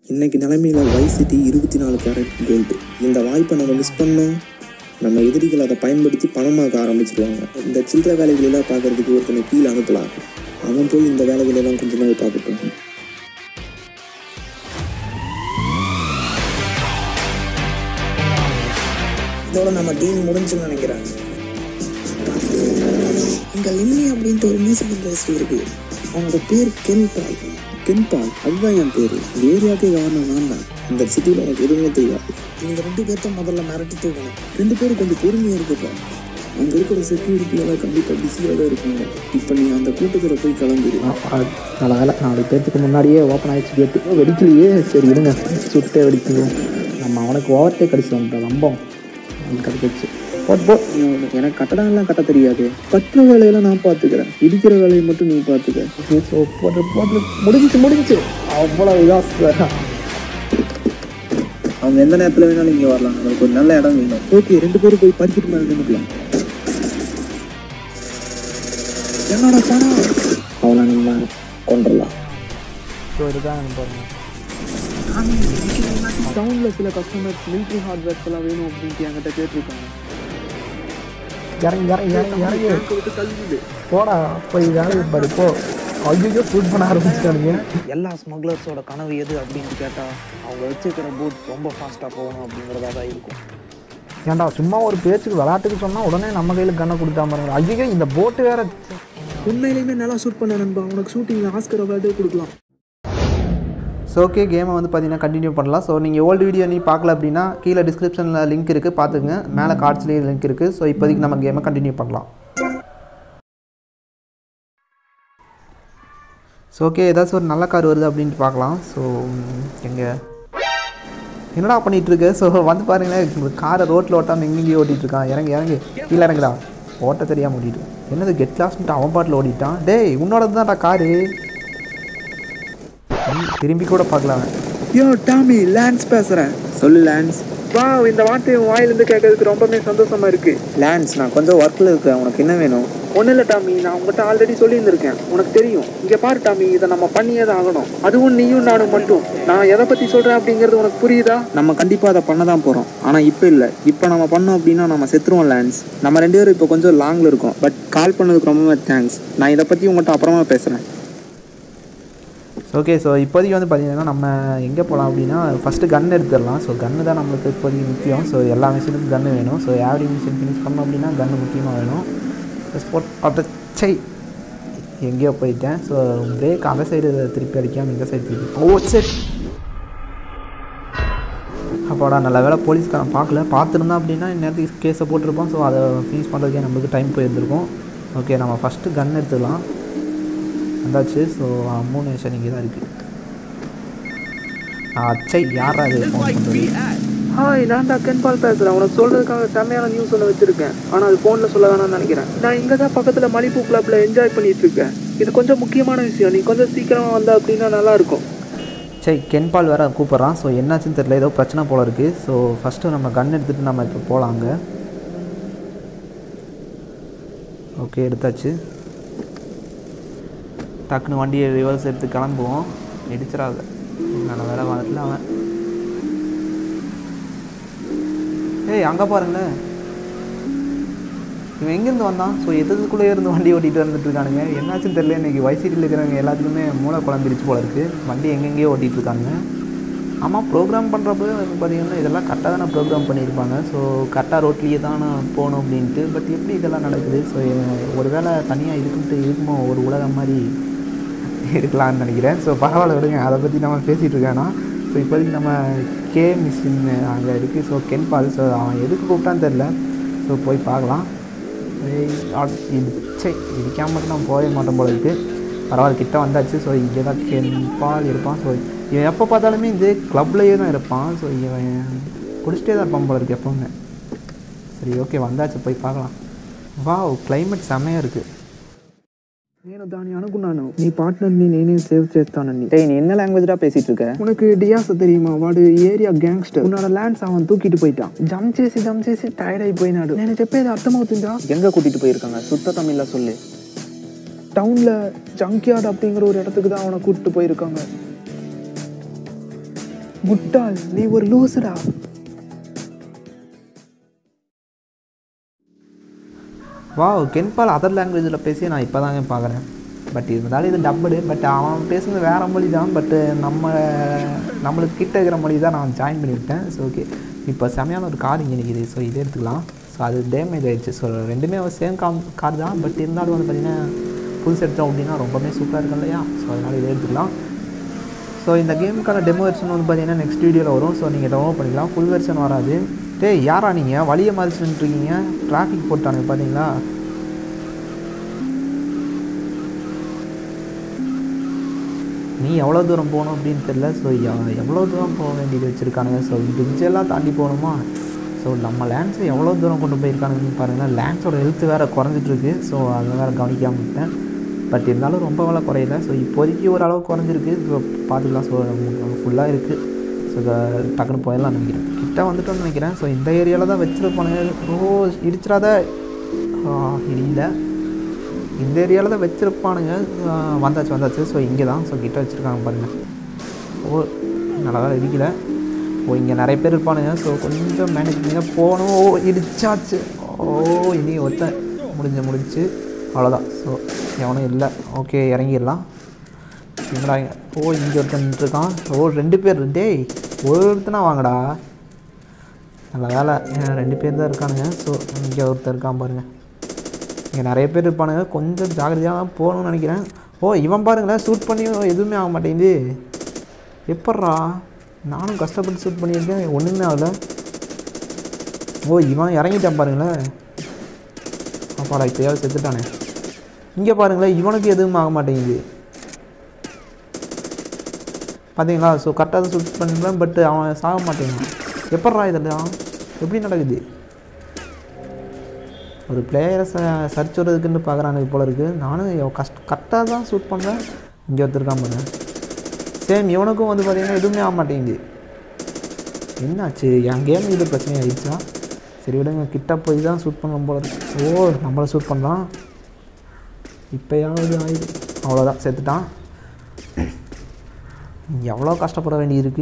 இன்னைக்கு நிலைமையில வை சிட்டி இருபத்தி நாலு கேரட் கோல்டு இந்த வாய்ப்பை நம்ம மிஸ் பண்ணோம் நம்ம எதிரிகள் அதை பயன்படுத்தி பணமாக்க ஆரம்பிச்சிருவாங்க இந்த சில்லற வேலைகளெல்லாம் பார்க்கறதுக்கு ஒருத்தனை கீழே அனுப்பலாம் அவன் போய் இந்த வேலைகளெல்லாம் கொஞ்ச நாள் பார்க்கட்டும் இதோட நம்ம டீம் முடிஞ்சுன்னு நினைக்கிறேன் இங்க லிம்மி அப்படின்ட்டு ஒரு மியூசிக் இண்டஸ்ட்ரி இருக்கு அவனோட பேர் கென் பால் கென் பால் அதுதான் என் பேரு இந்த ஏரியாவுக்கே கவர்னர் நான் தான் இந்த சிட்டியில் உனக்கு எதுவுமே தெரியாது இந்த ரெண்டு பேர்த்த முதல்ல மிரட்டி தூக்கணும் ரெண்டு பேரும் கொஞ்சம் பொறுமையாக இருக்குப்பா அங்கே இருக்கிற செக்யூரிட்டி எல்லாம் கண்டிப்பாக பிஸியாக தான் இருப்பாங்க இப்போ நீ அந்த கூட்டத்தில் போய் கலந்துரு நல்ல வேலை நாலு பேர்த்துக்கு முன்னாடியே ஓப்பன் ஆயிடுச்சு கேட்டு வெடிக்கலையே சரி இருங்க சுட்டே வெடிக்கணும் நம்ம அவனுக்கு ஓவர்டேக் அடிச்சு வந்துட்டோம் லம்பம் அவனுக்கு கிடைச்சிச்சு போட் போ எனக்கு கட்டடம் எல்லாம் கட்ட தெரியாது கட்டுற வேலையெல்லாம் நான் பார்த்துக்கிறேன் இடிக்கிற வேலையை மட்டும் நீ பார்த்துக்க ஸோ போட்டு போட்டு முடிஞ்சிச்சு முடிஞ்சிச்சு அவ்வளோ இதாக அவங்க எந்த நேரத்தில் வேணாலும் இங்கே வரலாம் நம்மளுக்கு ஒரு நல்ல இடம் வேணும் ஓகே ரெண்டு பேரும் போய் படிச்சுட்டு மேலே நின்றுக்கலாம் என்னோட பணம் அவனை நம்ம கொண்டுடலாம் ஸோ இதுதான் பாருங்க டவுனில் சில கஸ்டமர்ஸ் மிலிட்ரி ஹார்ட்வேர்ஸ் எல்லாம் வேணும் அப்படின்ட்டு என்கிட்ட கேட்டிருக்காங்க இறங்கி இறங்கி இறங்கி இறங்கி போடா போய் வேலையை பாரு போ ஐயோ ஷூட் பண்ண ஆரம்பிச்சிட்டானுங்க எல்லா ஸ்மக்லர்ஸோட கனவு எது அப்படின்னு கேட்டால் அவங்க வச்சிருக்கிற போட் ரொம்ப ஃபாஸ்ட்டாக போகணும் அப்படிங்கிறதா தான் இருக்கும் ஏன்டா சும்மா ஒரு பேச்சுக்கு விளையாட்டுக்கு சொன்னால் உடனே நம்ம கையில் கண்ணை கொடுத்தா பாருங்க ஐயோ இந்த போட்டு வேற உண்மையிலேயுமே நல்லா ஷூட் பண்ண நண்பா உனக்கு ஷூட்டிங்கில் ஆஸ்கர் அவார்டே கொடுக்கலாம் ஸோ ஓகே கேமை வந்து பார்த்தீங்கன்னா கண்டினியூ பண்ணலாம் ஸோ நீங்கள் ஓல்டு வீடியோ நீ பார்க்கல அப்படின்னா கீழே டிஸ்கிரிப்ஷனில் லிங்க் இருக்குது பார்த்துக்குங்க மேலே கார்ட்ஸ்லேயும் லிங்க் இருக்குது ஸோ இப்போதைக்கு நம்ம கேமை கண்டினியூ பண்ணலாம் ஸோ ஓகே ஏதாச்சும் ஒரு நல்ல கார் வருது அப்படின்ட்டு பார்க்கலாம் ஸோ எங்கே என்னடா பண்ணிட்டு இருக்க ஸோ வந்து பாருங்களேன் காரை ரோட்டில் ஓட்டாமல் எங்கெங்கேயும் ஓட்டிகிட்டு இருக்கான் இறங்கு இறங்கு கீழே இறங்குடா ஓட்ட தெரியாமல் ஓட்டிட்டு இருக்கான். என்னது கெட் லாஸ்ட்டு அவன் பாட்டில் ஓடிட்டான் டேய் உன்னோடது தான்டா காரு திரும்பி கூட பார்க்கலாம் அவன். யோ டாமி லான்ஸ் பேசுகிறேன் சொல்லு லான்ஸ் வா இந்த வார்த்தையை வாயிலிருந்து கேட்கறதுக்கு ரொம்பவே சந்தோஷமா இருக்கு லான்ஸ் நான் கொஞ்சம் ஒர்க்கில் இருக்கேன் உனக்கு என்ன வேணும் ஒன்றும் இல்லை டாமி நான் உங்கள்கிட்ட ஆல்ரெடி சொல்லியிருந்திருக்கேன் உனக்கு தெரியும் இங்கே பாரு டாமி இதை நம்ம பண்ணியே தான் ஆகணும் அதுவும் நீயும் நானும் மட்டும் நான் எதை பற்றி சொல்கிறேன் அப்படிங்கிறது உனக்கு புரியுதா நம்ம கண்டிப்பாக அதை பண்ண தான் போகிறோம் ஆனால் இப்போ இல்லை இப்போ நம்ம பண்ணோம் அப்படின்னா நம்ம செத்துருவோம் லான்ஸ் நம்ம ரெண்டு பேரும் இப்போ கொஞ்சம் லாங்கில் இருக்கோம் பட் கால் பண்ணதுக்கு ரொம்ப தேங்க்ஸ் நான் இதை பற்றி உங்கள்கிட்ட அப்புறமா பேசுகிறேன் ஓகே ஸோ இப்போதைக்கு வந்து பார்த்தீங்கன்னா நம்ம எங்கே போகலாம் அப்படின்னா ஃபஸ்ட்டு கன் எடுத்துடலாம் ஸோ கன்று தான் நம்மளுக்கு இப்போதைக்கு முக்கியம் ஸோ எல்லா மிஷினுக்கும் கன்று வேணும் ஸோ ஆவரி மிஷின் ஃபினிஷ் பண்ணோம் அப்படின்னா கன்று முக்கியமாக வேணும் ஸ்போர்ட் அட்டச்சை எங்கேயோ போயிட்டேன் ஸோ பிரேக் அந்த சைடு திருப்பி அடிக்காமல் இந்த சைடு திருப்பி ஓ சரி அப்பாடா நல்ல வேலை போலீஸ்காரன் பார்க்கல பார்த்துருந்தா அப்படின்னா இந்நேரத்துக்கு கேஸை போட்டிருப்போம் ஸோ அதை ஃபினிஷ் பண்ணுறதுக்கே நம்மளுக்கு டைம் போயிருந்திருக்கும் ஓகே நம்ம ஃபஸ்ட்டு கன் எடுத்துக்கலாம் வந்தாச்சு ஸோ மூணு நிமிஷம் இங்கே தான் இருக்குது அச்சை யாரா இது ஃபோன் பண்ணுறது ஹாய் நான் தான் கென் பால் பேசுகிறேன் உனக்கு சொல்கிறதுக்காக செம்மையான நியூஸ் ஒன்று வச்சுருக்கேன் ஆனால் அது ஃபோனில் சொல்ல வேணாம்னு நினைக்கிறேன் நான் இங்கே தான் பக்கத்தில் மலிப்பூ கிளப்பில் என்ஜாய் பண்ணிட்டு இருக்கேன் இது கொஞ்சம் முக்கியமான விஷயம் நீ கொஞ்சம் சீக்கிரமாக வந்தா அப்படின்னா நல்லாயிருக்கும் சரி கென்பால் வேறு கூப்பிட்றான் ஸோ என்னாச்சுன்னு தெரியல ஏதோ பிரச்சனை போல் இருக்குது ஸோ ஃபஸ்ட்டு நம்ம கன் எடுத்துகிட்டு நம்ம இப்போ போகலாம் அங்கே ஓகே எடுத்தாச்சு டக்குன்னு வண்டியை ரிவர்ஸ் எடுத்து கிளம்புவோம் இடிச்சிடாத நல்ல வேலை வரல அவன் ஏய் அங்கே பாருங்களேன் இவன் எங்கேருந்து வந்தான் ஸோ எதுக்குள்ளே இருந்து வண்டி ஓட்டிகிட்டு வந்துட்டு இருக்கானுங்க என்னாச்சுன்னு தெரியல இன்றைக்கி வைசிட்டியில் இருக்கிறவங்க எல்லாத்துக்குமே மூளை குழம்பிருச்சு போல இருக்குது வண்டி எங்கெங்கேயோ ஓட்டிகிட்டு இருக்காங்க ஆமாம் ப்ரோக்ராம் பண்ணுறப்ப வந்து பார்த்தீங்கன்னா இதெல்லாம் கரெக்டாக தானே ப்ரோக்ராம் பண்ணியிருப்பாங்க ஸோ கரெக்டாக ரோட்லேயே தான் நான் போகணும் அப்படின்ட்டு பட் எப்படி இதெல்லாம் நடக்குது ஸோ ஒரு வேளை தனியாக இருக்குன்ட்டு இருக்குமோ ஒரு உலகம் மாதிரி இருக்கலாம்னு நினைக்கிறேன் ஸோ பரவாயில்ல விடுங்க அதை பற்றி நம்ம பேசிகிட்டு இருக்கேன்னா ஸோ இப்போதைக்கு நம்ம கே மிஷின் அங்கே இருக்குது ஸோ கென் பால் ஸோ அவன் எதுக்கு கூப்பிட்டான்னு தெரில ஸோ போய் பார்க்கலாம் ஏய், ஆட் இது சே இடிக்காம மட்டும் நான் போகவே மாட்டோம் போல இருக்கு பரவாயில்ல கிட்ட வந்தாச்சு ஸோ இங்கே தான் கென் பால் இருப்பான் ஸோ இவன் எப்போ பார்த்தாலுமே இந்த கிளப்லேயே தான் இருப்பான் ஸோ இவன் குடிச்சிட்டே தான் இருப்பான் போல இருக்கு எப்பவுமே சரி ஓகே வந்தாச்சு போய் பார்க்கலாம் வாவ் climate செம்மையாக இருக்குது నేను దాన్ని అనుకున్నాను నీ పార్ట్నర్ని నేనే సేవ్ చేస్తానని டேய் நீ என்ன லாங்குவேஜ்டா பேசிகிட்டு இருக்க உனக்கு டியாஸ் தெரியுமா వాడు ఏరియా గ్యాంగ్స్టర్ ఉన్నోட ల్యాండ్స్ అవన్ తూకిட்டு పోయిட்டான் జంప్ చేసి జంప్ చేసి టైర్డ్ అయిపోయినాడు నేను చెప్పేది అర్థమవుతుందా எங்கே கூட்டிகிட்டு போயிருக்காங்க சுத்த தமிழில் சொல்லு டவுன்ல ஜங்க்யார்ட் அப்படிங்கிற ஒரு இடத்துக்கு தான் அவனை கூட்டிட்டு போயிருக்காங்க முட்டாள் நீ ஒரு லூசுடா வா கென்பால் அதர் லாங்குவேஜில் பேசி நான் இப்போ தாங்க பார்க்குறேன் பட் இருந்தாலும் இது டப்புடு பட் அவன் பேசுனது வேறு மொழி தான் பட்டு நம்ம நம்மளுக்கு கிட்ட இருக்கிற மொழி தான் நான் ஜாயின் பண்ணிவிட்டேன் ஸோ ஓகே இப்போ செமையான ஒரு கார் இங்கே நிற்கிது ஸோ இதே எடுத்துக்கலாம் ஸோ அது டேமேஜ் ஆயிடுச்சு ஸோ ரெண்டுமே சேம் காம் கார் தான் பட் இருந்தாலும் வந்து பார்த்திங்கன்னா புதுசு எடுத்தோம் அப்படின்னா ரொம்பவே சூப்பராக இருக்கும் இல்லையா ஸோ அதனால் இதை எடுத்துக்கலாம் ஸோ இந்த கேமுக்கான டெமோ வெர்ஷன் வந்து பார்த்தீங்கன்னா நெக்ஸ்ட் வீடியோவில் வரும் ஸோ நீங்கள் டவுன்லோட் பண்ணிக்கலாம் ஃபுல் வெர்ஷன் வராது டேய் யாரா நீங்கள் வழியை மறைச்சிட்டு இருக்கீங்க டிராஃபிக் போட்டானுங்க பார்த்தீங்களா நீ எவ்வளோ தூரம் போகணும் அப்படின்னு தெரில ஸோ எவ்வளோ தூரம் போக வேண்டியது வச்சுருக்கானுங்க ஸோ பிரிட்ஜெல்லாம் தாண்டி போகணுமா ஸோ நம்ம லேண்ட்ஸை எவ்வளோ தூரம் கொண்டு போயிருக்கானுங்கன்னு பாருங்கள் லேண்ட்ஸோட ஹெல்த் வேறு குறைஞ்சிட்ருக்கு ஸோ அதை வேறு கவனிக்காமல் விட்டேன் பட் இருந்தாலும் ரொம்ப வேலை குறையல ஸோ இப்போதைக்கு ஓரளவு குறைஞ்சிருக்கு ஸோ பார்த்துக்கலாம் ஸோ ஃபுல்லாக இருக்குது ஸோ டக்குன்னு போயிடலாம் நினைக்கிறேன் கிட்ட வந்துட்டோம்னு நினைக்கிறேன் ஸோ இந்த ஏரியாவில் தான் வச்சுருப்பானுங்க ஓ இடிச்சிடாத இடியில இந்த ஏரியாவில் தான் வச்சுருப்பானுங்க வந்தாச்சு வந்தாச்சு ஸோ இங்கே தான் ஸோ கிட்ட வச்சுருக்காங்க பாருங்கள் ஓ நல்லா தான் இடிக்கல ஓ இங்கே நிறைய பேர் இருப்பானுங்க ஸோ கொஞ்சம் மேனேஜ் பண்ணி போகணும் ஓ இடிச்சாச்சு ஓ இனி ஒருத்தன் முடிஞ்சு முடிஞ்சு அவ்வளோதான் ஸோ எவனும் இல்லை ஓகே இறங்கிடலாம் என்னடா இங்க- ஓ இங்கே ஒருத்தன் நின்றுருக்கான் ஓ ரெண்டு பேர் டேய் ஒருத்தனா வாங்கடா நல்ல வேலை ஏன் ரெண்டு பேர் தான் இருக்கானுங்க ஸோ இங்கே ஒருத்தர் இருக்கான் பாருங்கள் இங்கே நிறைய பேர் இருப்பானுங்க கொஞ்சம் ஜாகிரதையாக தான் போகணும்னு நினைக்கிறேன் ஓ இவன் பாருங்களேன் ஷூட் பண்ணியும் எதுவுமே ஆக மாட்டேங்குது எப்பட்றா நானும் கஷ்டப்பட்டு ஷூட் பண்ணியிருக்கேன் ஒன்றுமே ஆகலை ஓ இவன் இறங்கிட்டான் பாருங்களேன் அப்பாடா இப்போயாவது செத்துட்டானே இங்கே பாருங்களேன் இவனுக்கு எதுவும் ஆக மாட்டேங்குது பார்த்தீங்களா ஸோ கரெக்டாக தான் ஷூட் பண்ணிருப்பேன் பட் அவன் சாக மாட்டேங்கான் எப்பட்றா இதெல்லாம் எப்படி நடக்குது ஒரு பிளேயரை ச சர்ச் வரதுக்குன்னு பார்க்குறானுங்க போல இருக்குது நானும் எவ் கஷ்ட கரெக்டாக தான் ஷூட் பண்ணுறேன் இங்கே ஒருத்தருக்கான் பண்ணேன் சேம் இவனுக்கும் வந்து பார்த்தீங்கன்னா எதுவுமே ஆக மாட்டேங்குது என்னாச்சு என் கேம் இது பிரச்சனை ஆயிடுச்சா சரி விடுங்க கிட்ட போய் தான் ஷூட் பண்ண போல இருக்கு ஓ நம்மளை ஷூட் பண்ணுறான் இப்போயாவது ஆயிடுது அவ்வளோதான் செத்துட்டான் எவ்வளோ கஷ்டப்பட வேண்டியிருக்கு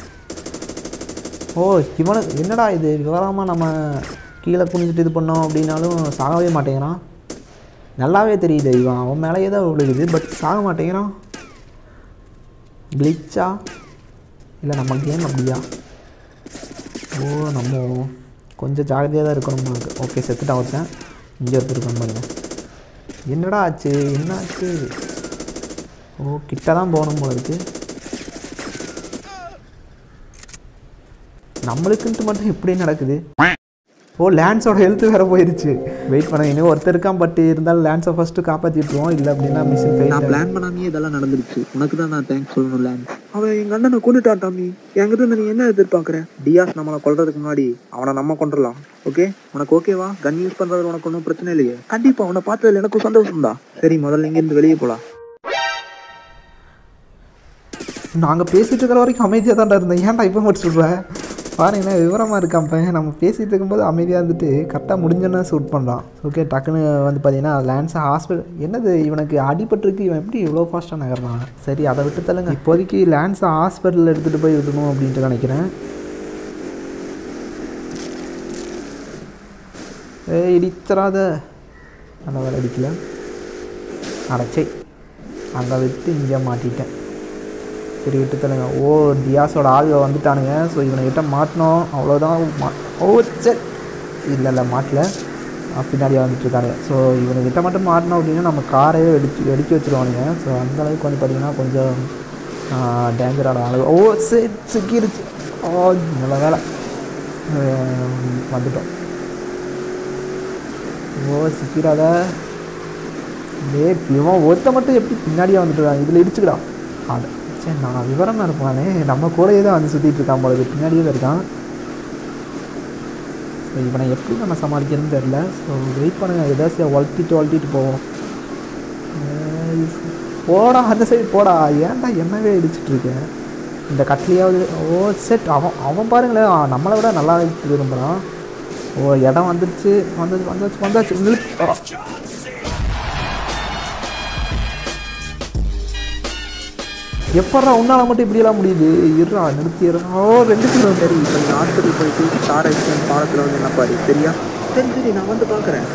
ஓ இவனுக்கு என்னடா இது விவரமாக நம்ம கீழே குனிஞ்சிட்டு இது பண்ணோம் அப்படின்னாலும் சாகவே மாட்டேங்கிறான் நல்லாவே தெரியுது இவன் அவன் மேலேயே தான் விழுகுது பட் சாக மாட்டேங்கிறான் கிளிச்சா இல்லை நம்ம கேம் அப்படியா ஓ நம்ம கொஞ்சம் ஜாகிரதையாக தான் இருக்கணும் நமக்கு ஓகே செத்துட்டான் ஒருத்தன் இங்கே ஒருத்தர் இருக்கான் பாருங்க என்னடா ஆச்சு என்ன ஆச்சு ஓ கிட்ட தான் போகணும் போல இருக்குது நம்மளுக்குன்ட்டு மட்டும் எப்படி நடக்குது ஓ லேண்ட்ஸோட ஹெல்த் வேற போயிருச்சு வெயிட் பண்ண இன்னும் ஒருத்தர் இருக்கான் பட் இருந்தாலும் லேண்ட்ஸை ஃபஸ்ட்டு காப்பாற்றிட்டுருவோம் இல்லை அப்படின்னா மிஷின் நான் ஃபெயில் பிளான் பண்ணாமே இதெல்லாம் நடந்துருச்சு உனக்கு தான் நான் தேங்க்ஸ் சொல்லணும் லேண்ட் அவன் எங்க அண்ணனை கொண்டுட்டான் டாமி என்கிட்ட இருந்து நீ என்ன எதிர்பார்க்குற டியாஸ் நம்மளை கொல்றதுக்கு முன்னாடி அவனை நம்ம கொண்டுடலாம் ஓகே உனக்கு ஓகேவா கன் யூஸ் பண்றது உனக்கு ஒன்றும் பிரச்சனை இல்லையே கண்டிப்பா அவனை பார்த்ததுல எனக்கும் சந்தோஷம் தான் சரி முதல்ல இங்கேருந்து வெளியே போலாம் நாங்கள் பேசிகிட்டு இருக்கிற வரைக்கும் அமைதியாக தான்டா இருந்தேன் ஏன்டா இப்போ மட்டும் சொல்கிறேன் பாருங்களேன் விவரமாக இருக்கான் பையன் நம்ம பேசிகிட்டு இருக்கும்போது அமைதியாக இருந்துட்டு கரெக்டாக முடிஞ்சோன்னே ஷூட் பண்ணுறான் ஓகே டக்குன்னு வந்து பார்த்தீங்கன்னா லேன்ஸை ஹாஸ்பிட்டல் என்னது இவனுக்கு அடிபட்டிருக்கு இவன் எப்படி இவ்வளோ ஃபாஸ்ட்டாக நகர்றான் சரி அதை விட்டு தள்ளுங்க இப்போதைக்கு லேன்ஸை ஹாஸ்பிட்டலில் எடுத்துகிட்டு போய் விடணும் அப்படின்ட்டு நினைக்கிறேன் ஏய் இடிச்சிடாத நல்ல வேலை அடிக்கல அடைச்சை அங்கே விட்டு இங்கே மாட்டிட்டேன் சரி விட்டு தள்ளுங்க ஓ டியாஸோட ஆளுக வந்துட்டானுங்க ஸோ இவனை மாட்டினோம் அவ்வளோதான் மா ஓ சரி இல்லை இல்லை மாட்டல அஹ் பின்னாடியே வந்துட்டு இருக்கானுங்க ஸோ இவனுக்கிட்ட மட்டும் மாட்டினோம் அப்படின்னா நம்ம காரையே வெடிச்சு வெடிக்க வச்சுருவானுங்க ஸோ அந்த அளவுக்கு வந்து பார்த்திங்கன்னா கொஞ்சம் டேஞ்சரான ஆளு ஓ சரி சிக்கிருச்சு ஓ நல்ல வேலை அஹ் வந்துட்டோம் ஓ சிக்கிராத ஏ இவன் ஒருத்த மட்டும் எப்படி பின்னாடியே வந்துட்டு இதில் இடிச்சுக்கடா அட சரி நான் விவரமாக இருப்பானே நம்ம கூடயே தான் வந்து சுற்றிட்டு இருக்கான் போல இருக்கு. பின்னாடியே தான் இருக்கான் ஸோ இவனை எப்படி நம்ம சமாளிக்கிறதுன்னு தெரில ஸோ வெயிட் பண்ணுங்க ஏதாச்சும் வளர்த்திட்டு வளர்த்திட்டு போவோம் ஏய், போடா அந்த சைடு போடா ஏன்டா என்னவே இடிச்சிட்டு இருக்கேன் இந்த கட்லையாவது ஓ செட் அவன் அவன் பாருங்களேன் அவன் நம்மளை விட நல்லா விரும்புகிறான் ஓ இடம் வந்துருச்சு வந்தது வந்தாச்சு வந்தாச்சு நிறுத்து. ஆ. எப்பட்றா உன்னால் மட்டும் இப்படியெல்லாம் முடியுது இருறா நிறுத்திடுறா ஓ ரெண்டு பேரும் சரி இப்போ நீ ஹாஸ்பிட்டல் போயிட்டு ஸ்டார் ஐஸ்கிரீம் பாலத்தில் வந்து என்ன பாரு சரியா சரி சரி நான் வந்து பார்க்குறேன்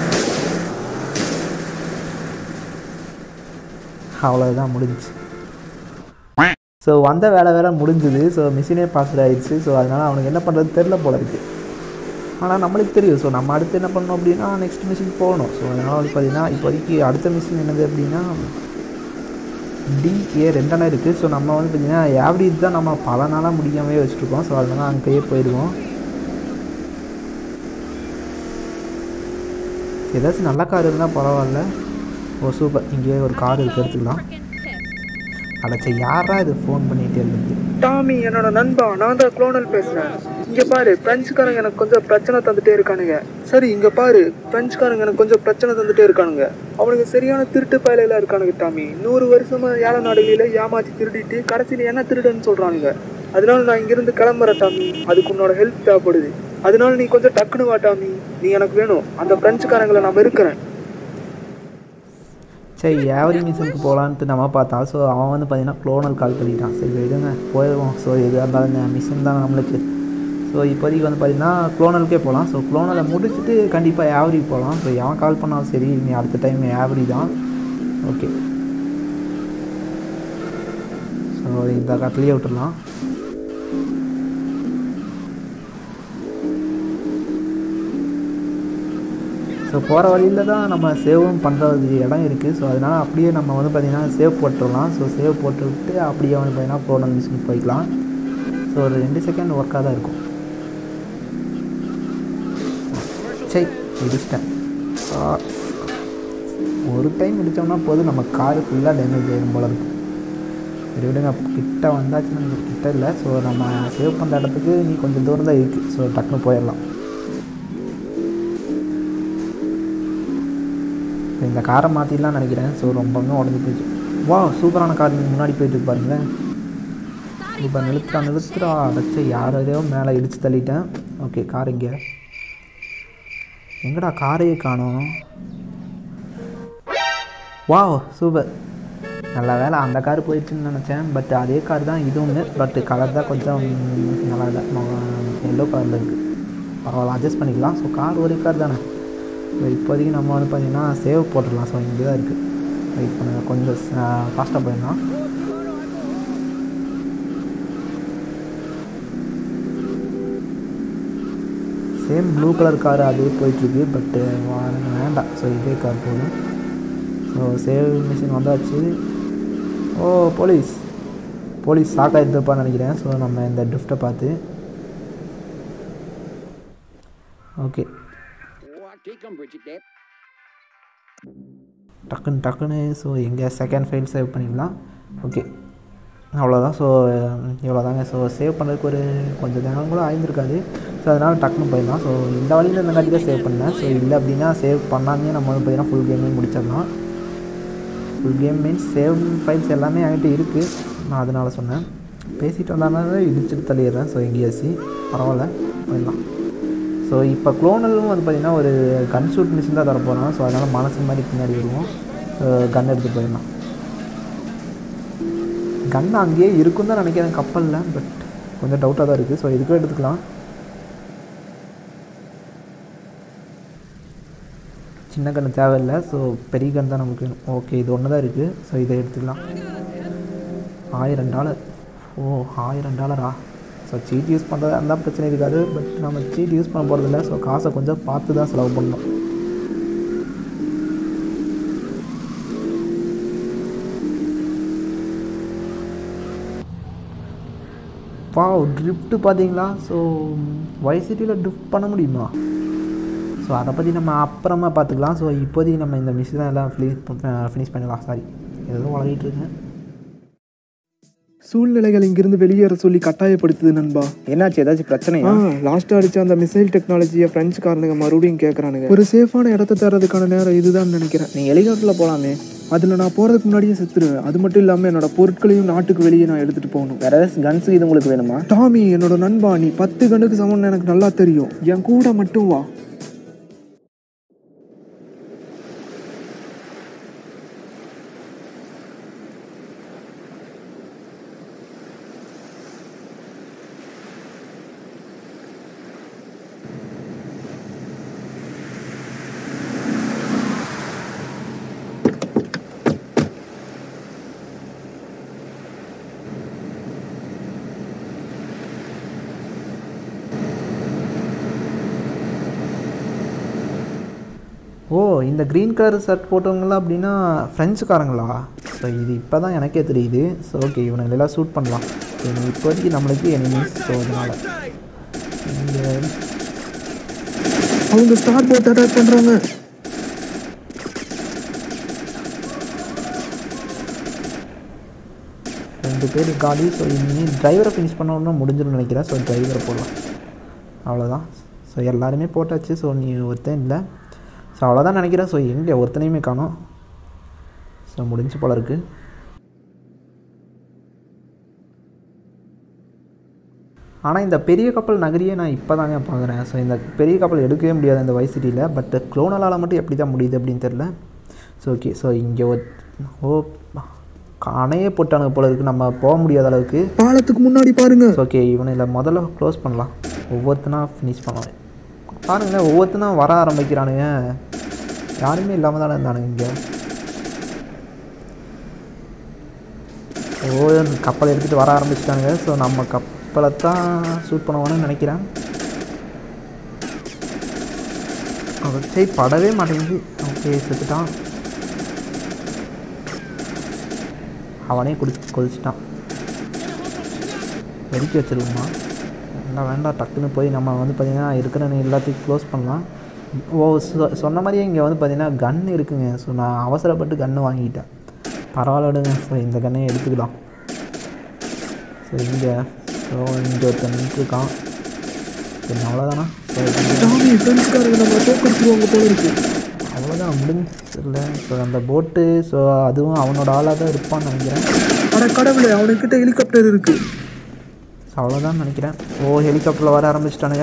அவ்வளோதான் முடிஞ்சுச்சு ஸோ வந்த வேலை வேலை முடிஞ்சுது ஸோ மிஷினே பாஸ்ட் ஆயிடுச்சு ஸோ அதனால் அவனுக்கு என்ன பண்ணுறது தெரில போல இருக்குது ஆனால் நம்மளுக்கு தெரியும் ஸோ நம்ம அடுத்து என்ன பண்ணணும் அப்படின்னா நெக்ஸ்ட் மிஷின் போகணும் ஸோ அதனால் வந்து பார்த்தீங்கன்னா இப்போதைக்கு அடுத்த மிஷின் என்னது அப்படின்னா டிஏ ரெண்டெண்ணம் இருக்குது ஸோ நம்ம வந்து பார்த்தீங்கன்னா ஆவரேஜ் தான் நம்ம பல நாளாக முடியாமே வச்சுருக்கோம் ஸோ அதனால அங்கேயே போயிடுவோம் ஏதாச்சும் நல்ல கார் இருந்தால் பரவாயில்ல ஓ சூப்பர் இங்கேயே ஒரு கார் இருக்கு எடுத்துக்கலாம் அடைச்ச யாரா இது ஃபோன் பண்ணிகிட்டே இருந்தது டாமி என்னோட நண்பா நான் தான் குளோனல் பேசுறேன் இங்க பாரு பிரெஞ்சுக்காரங்க எனக்கு கொஞ்சம் பிரச்சனை தந்துட்டே இருக்கானுங்க சரி இங்க பாரு பிரெஞ்சுக்காரங்க எனக்கு கொஞ்சம் பிரச்சனை தந்துட்டே இருக்கானுங்க அவனுக்கு சரியான திருட்டு பயலையில இருக்கானுங்க டாமி நூறு வருஷமா ஏழை நாடுகளில ஏமாத்தி திருடிட்டு கடைசியில என்ன திருடுன்னு சொல்றானுங்க அதனால நான் இங்கிருந்து கிளம்புறேன் டாமி அதுக்கு உன்னோட ஹெல்ப் தேவைப்படுது அதனால நீ கொஞ்சம் டக்குனு வா டாமி நீ எனக்கு வேணும் அந்த பிரெஞ்சுக்காரங்களை நான் இருக்கிறேன் சரி ஏவரி மிஷனுக்கு போகலான்ட்டு நம்ம பார்த்தா ஸோ அவன் வந்து பார்த்தீங்கன்னா குளோனல் கால் பண்ணிட்டான் சரி விடுங்க போயிடுவோம் ஸோ எதுவாக இருந்தாலும் இந்த மிஷின் தான் நம்மளுக்கு ஸோ இப்போதைக்கு வந்து பார்த்தீங்கன்னா குளோனலுக்கே போகலாம் ஸோ குளோனலை முடிச்சுட்டு கண்டிப்பாக ஏவரி போகலாம் ஸோ எவன் கால் பண்ணாலும் சரி நீ அடுத்த டைம் ஏவரி தான் ஓகே ஸோ இந்த காட்டிலேயே விட்டுடலாம் ஸோ போகிற வழியில் தான் நம்ம சேவும் பண்ணுறது இடம் இருக்குது ஸோ அதனால் அப்படியே நம்ம வந்து பார்த்திங்கன்னா சேவ் போட்டுடலாம் ஸோ சேவ் போட்டுவிட்டு அப்படியே வந்து பார்த்திங்கன்னா ப்ரோனல் மிஷின் போய்க்கலாம் ஸோ ஒரு ரெண்டு செகண்ட் ஒர்க்காக தான் இருக்கும் சரி இடிச்சிட்டேன் ஆ. ஒரு டைம் இடித்தோம்னா போதும் நம்ம காரு ஃபுல்லாக டேமேஜ் ஆகிடும் போல இருக்கு சரி விடுங்க கிட்ட வந்தாச்சு நம்ம கிட்ட இல்லை ஸோ நம்ம சேவ் பண்ணுற இடத்துக்கு நீ கொஞ்சம் தூரம் தான் இருக்குது ஸோ டக்குன்னு போயிடலாம் இந்த காரை மாற்றிடலாம் நினைக்கிறேன் ஸோ ரொம்பவுமே உடஞ்சி போச்சு வா சூப்பரான கார் நீங்கள் முன்னாடி போயிட்டு இருக்கு பாருங்களேன் இப்போ நிறுத்துறா நிறுத்துறா அடைச்ச யாரையோ மேலே இடித்து தள்ளிட்டேன் ஓகே கார் இங்கே எங்கடா காரையே காணோம் வா சூப்பர் நல்ல வேலை அந்த கார் போயிடுச்சுன்னு நினச்சேன் பட் அதே கார் தான் இதுவுமே பட் கலர் தான் கொஞ்சம் நல்லா இல்லை எல்லோ கலரில் இருக்குது பரவாயில்ல அட்ஜஸ்ட் பண்ணிக்கலாம் ஸோ கார் ஒரே கார் தானே ஸோ இப்போதைக்கு நம்ம வந்து பார்த்திங்கன்னா சேவ் போட்டுடலாம் ஸோ இங்கே தான் இருக்குது வெயிட் பண்ணுங்கள் கொஞ்சம் ஃபாஸ்ட்டாக போயிடலாம் சேம் ப்ளூ கலர் கார் அதே போயிட்டுருக்கு பட்டு வேண்டாம் ஸோ இதே கார் போதும் ஸோ சேவ் மிஷின் வந்தாச்சு ஓ போலீஸ் போலீஸ் ஷாக்காக எடுத்துப்பான்னு நினைக்கிறேன் ஸோ நம்ம இந்த ட்ரிஃப்ட்டை பார்த்து ஓகே டக்குன்னு டக்குன்னு ஸோ எங்கே செகண்ட் ஃபைல் சேவ் பண்ணிடலாம் ஓகே அவ்வளோதான் ஸோ இவ்வளோதாங்க ஸோ சேவ் பண்ணுறதுக்கு ஒரு கொஞ்சம் நேரம் கூட ஆயிருந்திருக்காது ஸோ அதனால் டக்குன்னு போயிடலாம் ஸோ இந்த வழியில் இருந்தங்காட்டி தான் சேவ் பண்ணேன் ஸோ இல்லை அப்படின்னா சேவ் பண்ணாமே நம்ம வந்து பார்த்தீங்கன்னா ஃபுல் கேமே முடிச்சிடலாம் full game means save files எல்லாமே என்கிட்ட இருக்குது நான் அதனால் சொன்னேன் பேசிட்டு வந்தாலும் இடிச்சுட்டு தள்ளிடுறேன் ஸோ எங்கேயாச்சு பரவாயில்ல போயிடலாம் ஸோ இப்போ குளோனலும் வந்து பார்த்திங்கன்னா ஒரு கன் ஷூட் மிஷின் தான் தரப்போகிறோம் ஸோ அதனால் மனசு மாதிரி பின்னாடி வருவோம் கன் எடுத்து போயிடலாம் கன் அங்கேயே இருக்கும் தான் நினைக்கிறேன் கப்பலில் பட் கொஞ்சம் டவுட்டாக தான் இருக்குது ஸோ இதுக்கும் எடுத்துக்கலாம் சின்ன கன்று தேவையில்லை ஸோ பெரிய கன் தான் நமக்கு வேணும் ஓகே இது ஒன்று தான் இருக்குது ஸோ இதை எடுத்துக்கலாம் ஆயிரம் டாலர் ஓ ஆயிரம் டாலரா ஸோ சீட் யூஸ் பண்ணுறதா இருந்தால் பிரச்சனை இருக்காது பட் நம்ம சீட் யூஸ் பண்ண போகிறதில்ல ஸோ காசை கொஞ்சம் பார்த்து தான் செலவு பண்ணணும் பா ட்ரிஃப்ட்டு பார்த்தீங்களா ஸோ வைசிட்டியில் ட்ரிஃப்ட் பண்ண முடியுமா ஸோ அதை பற்றி நம்ம அப்புறமா பார்த்துக்கலாம் ஸோ இப்போதைக்கு நம்ம இந்த மிஷினை எல்லாம் ஃபினிஷ் ஃபினிஷ் பண்ணலாம் சாரி ஏதோ வளரிட்டு இருக்கேன் சூழ்நிலைகள் இங்கிருந்து வெளியேற சொல்லி கட்டாயப்படுத்துது நண்பா என்னாச்சு ஏதாச்சும் பிரச்சனை ஆ லாஸ்ட் அடிச்ச அந்த மிசைல் டெக்னாலஜியை பிரெஞ்சுக்காரனுங்க மறுபடியும் கேட்குறானுங்க ஒரு சேஃபான இடத்த தரதுக்கான நேரம் இதுதான் நினைக்கிறேன் நீங்கள் ஹெலிகாப்டரில் போகலாமே அதில் நான் போகிறதுக்கு முன்னாடியே செத்துருவேன் அது மட்டும் இல்லாமல் என்னோட பொருட்களையும் நாட்டுக்கு வெளியே நான் எடுத்துகிட்டு போகணும் வேறு ஏதாச்சும் கன்ஸு இது உங்களுக்கு வேணுமா டாமி என்னோட நண்பா நீ பத்து கண்ணுக்கு சமம்னு எனக்கு நல்லா தெரியும் என் கூட மட்டும் வா ஓ இந்த க்ரீன் கலர் ஷர்ட் போட்டவங்களாம் அப்படின்னா ஃப்ரெஞ்சுக்காரங்களா ஸோ இது இப்போ தான் எனக்கே தெரியுது ஸோ ஓகே இவனுங்களெல்லாம் ஷூட் பண்ணலாம் இவங்க இப்போதைக்கு நம்மளுக்கு எனிமீஸ் ஸோ அதனால் இங்கே அவங்க ஸ்டார் போட் அட்டாக் பண்றாங்க ரெண்டு பேர் காலி ஸோ இனி டிரைவரை ஃபினிஷ் பண்ணணும்னா முடிஞ்சிடும் நினைக்கிறேன் ஸோ டிரைவரை போடலாம் அவ்வளோதான் ஸோ எல்லாருமே போட்டாச்சு ஸோ நீ ஒருத்தன் இல்லை ஸோ அவ்வளோதான் நினைக்கிறேன் ஸோ எங்கே ஒருத்தனையுமே காணோம் ஸோ முடிஞ்சு போல இருக்குது ஆனால் இந்த பெரிய கப்பல் நகரியே நான் இப்போ தாங்க பார்க்குறேன் ஸோ இந்த பெரிய கப்பல் எடுக்கவே முடியாது இந்த வைசிட்டியில் பட் குளோனலால் மட்டும் எப்படி தான் முடியுது அப்படின்னு தெரில ஸோ ஓகே ஸோ இங்கே ஒரு ஓ அணையே போட்டானுங்க போல இருக்குது நம்ம போக முடியாத அளவுக்கு பாலத்துக்கு முன்னாடி பாருங்க ஸோ ஓகே இவனை முதல்ல க்ளோஸ் பண்ணலாம் ஒவ்வொருத்தனா ஃபினிஷ் பண்ணலாம் பாருங்களேன் ஒவ்வொருத்தனா வர ஆரம்பிக்கிறானுங்க யாருமே இல்லாமல் தானே இருந்தானுங்க இங்கே ஓ கப்பல் எடுத்துகிட்டு வர ஆரம்பிச்சிட்டானுங்க ஸோ நம்ம கப்பலை தான் ஷூட் பண்ணுவான்னு நினைக்கிறேன் அவன் சரி படவே மாட்டேங்குது ஓகே செத்துட்டான் அவனே குடி கொதிச்சிட்டான் வெடிக்க வச்சிருவோமா வேண்டாம் வேண்டாம் டக்குன்னு போய் நம்ம வந்து பார்த்திங்கன்னா இருக்கிற எல்லாத்தையும் க்ளோஸ் பண்ணலாம் ஓ சொ- சொன்ன மாதிரியே இங்கே வந்து பார்த்திங்கன்னா கன் இருக்குங்க ஸோ நான் அவசரப்பட்டு கன்று வாங்கிட்டேன் பரவாயில்ல விடுங்க ஸோ இந்த கன்னையும் எடுத்துக்கலாம் ஸோ இங்கே ஸோ இங்கே ஒருத்தன் நின்றுருக்கான் சரி அவ்வளோதானா ஸோ டாமி ஃப்ரெண்ட்ஸ்காரங்க நம்மளை தோக்கடிச்சிருவாங்க போல இருக்கு அவ்வளோதான் முடிஞ்சில்ல ஸோ அந்த போட்டு ஸோ அதுவும் அவனோட ஆளாக தான் இருப்பான்னு நினைக்கிறேன் அட கடவுளே அவனுக்கிட்ட ஹெலிகாப்டர் இருக்கு ஸோ அவ்வளோதான் நினைக்கிறேன் ஓ ஹெலிகாப்டரில் வர ஆரம்பிச்சிட்டானுங்க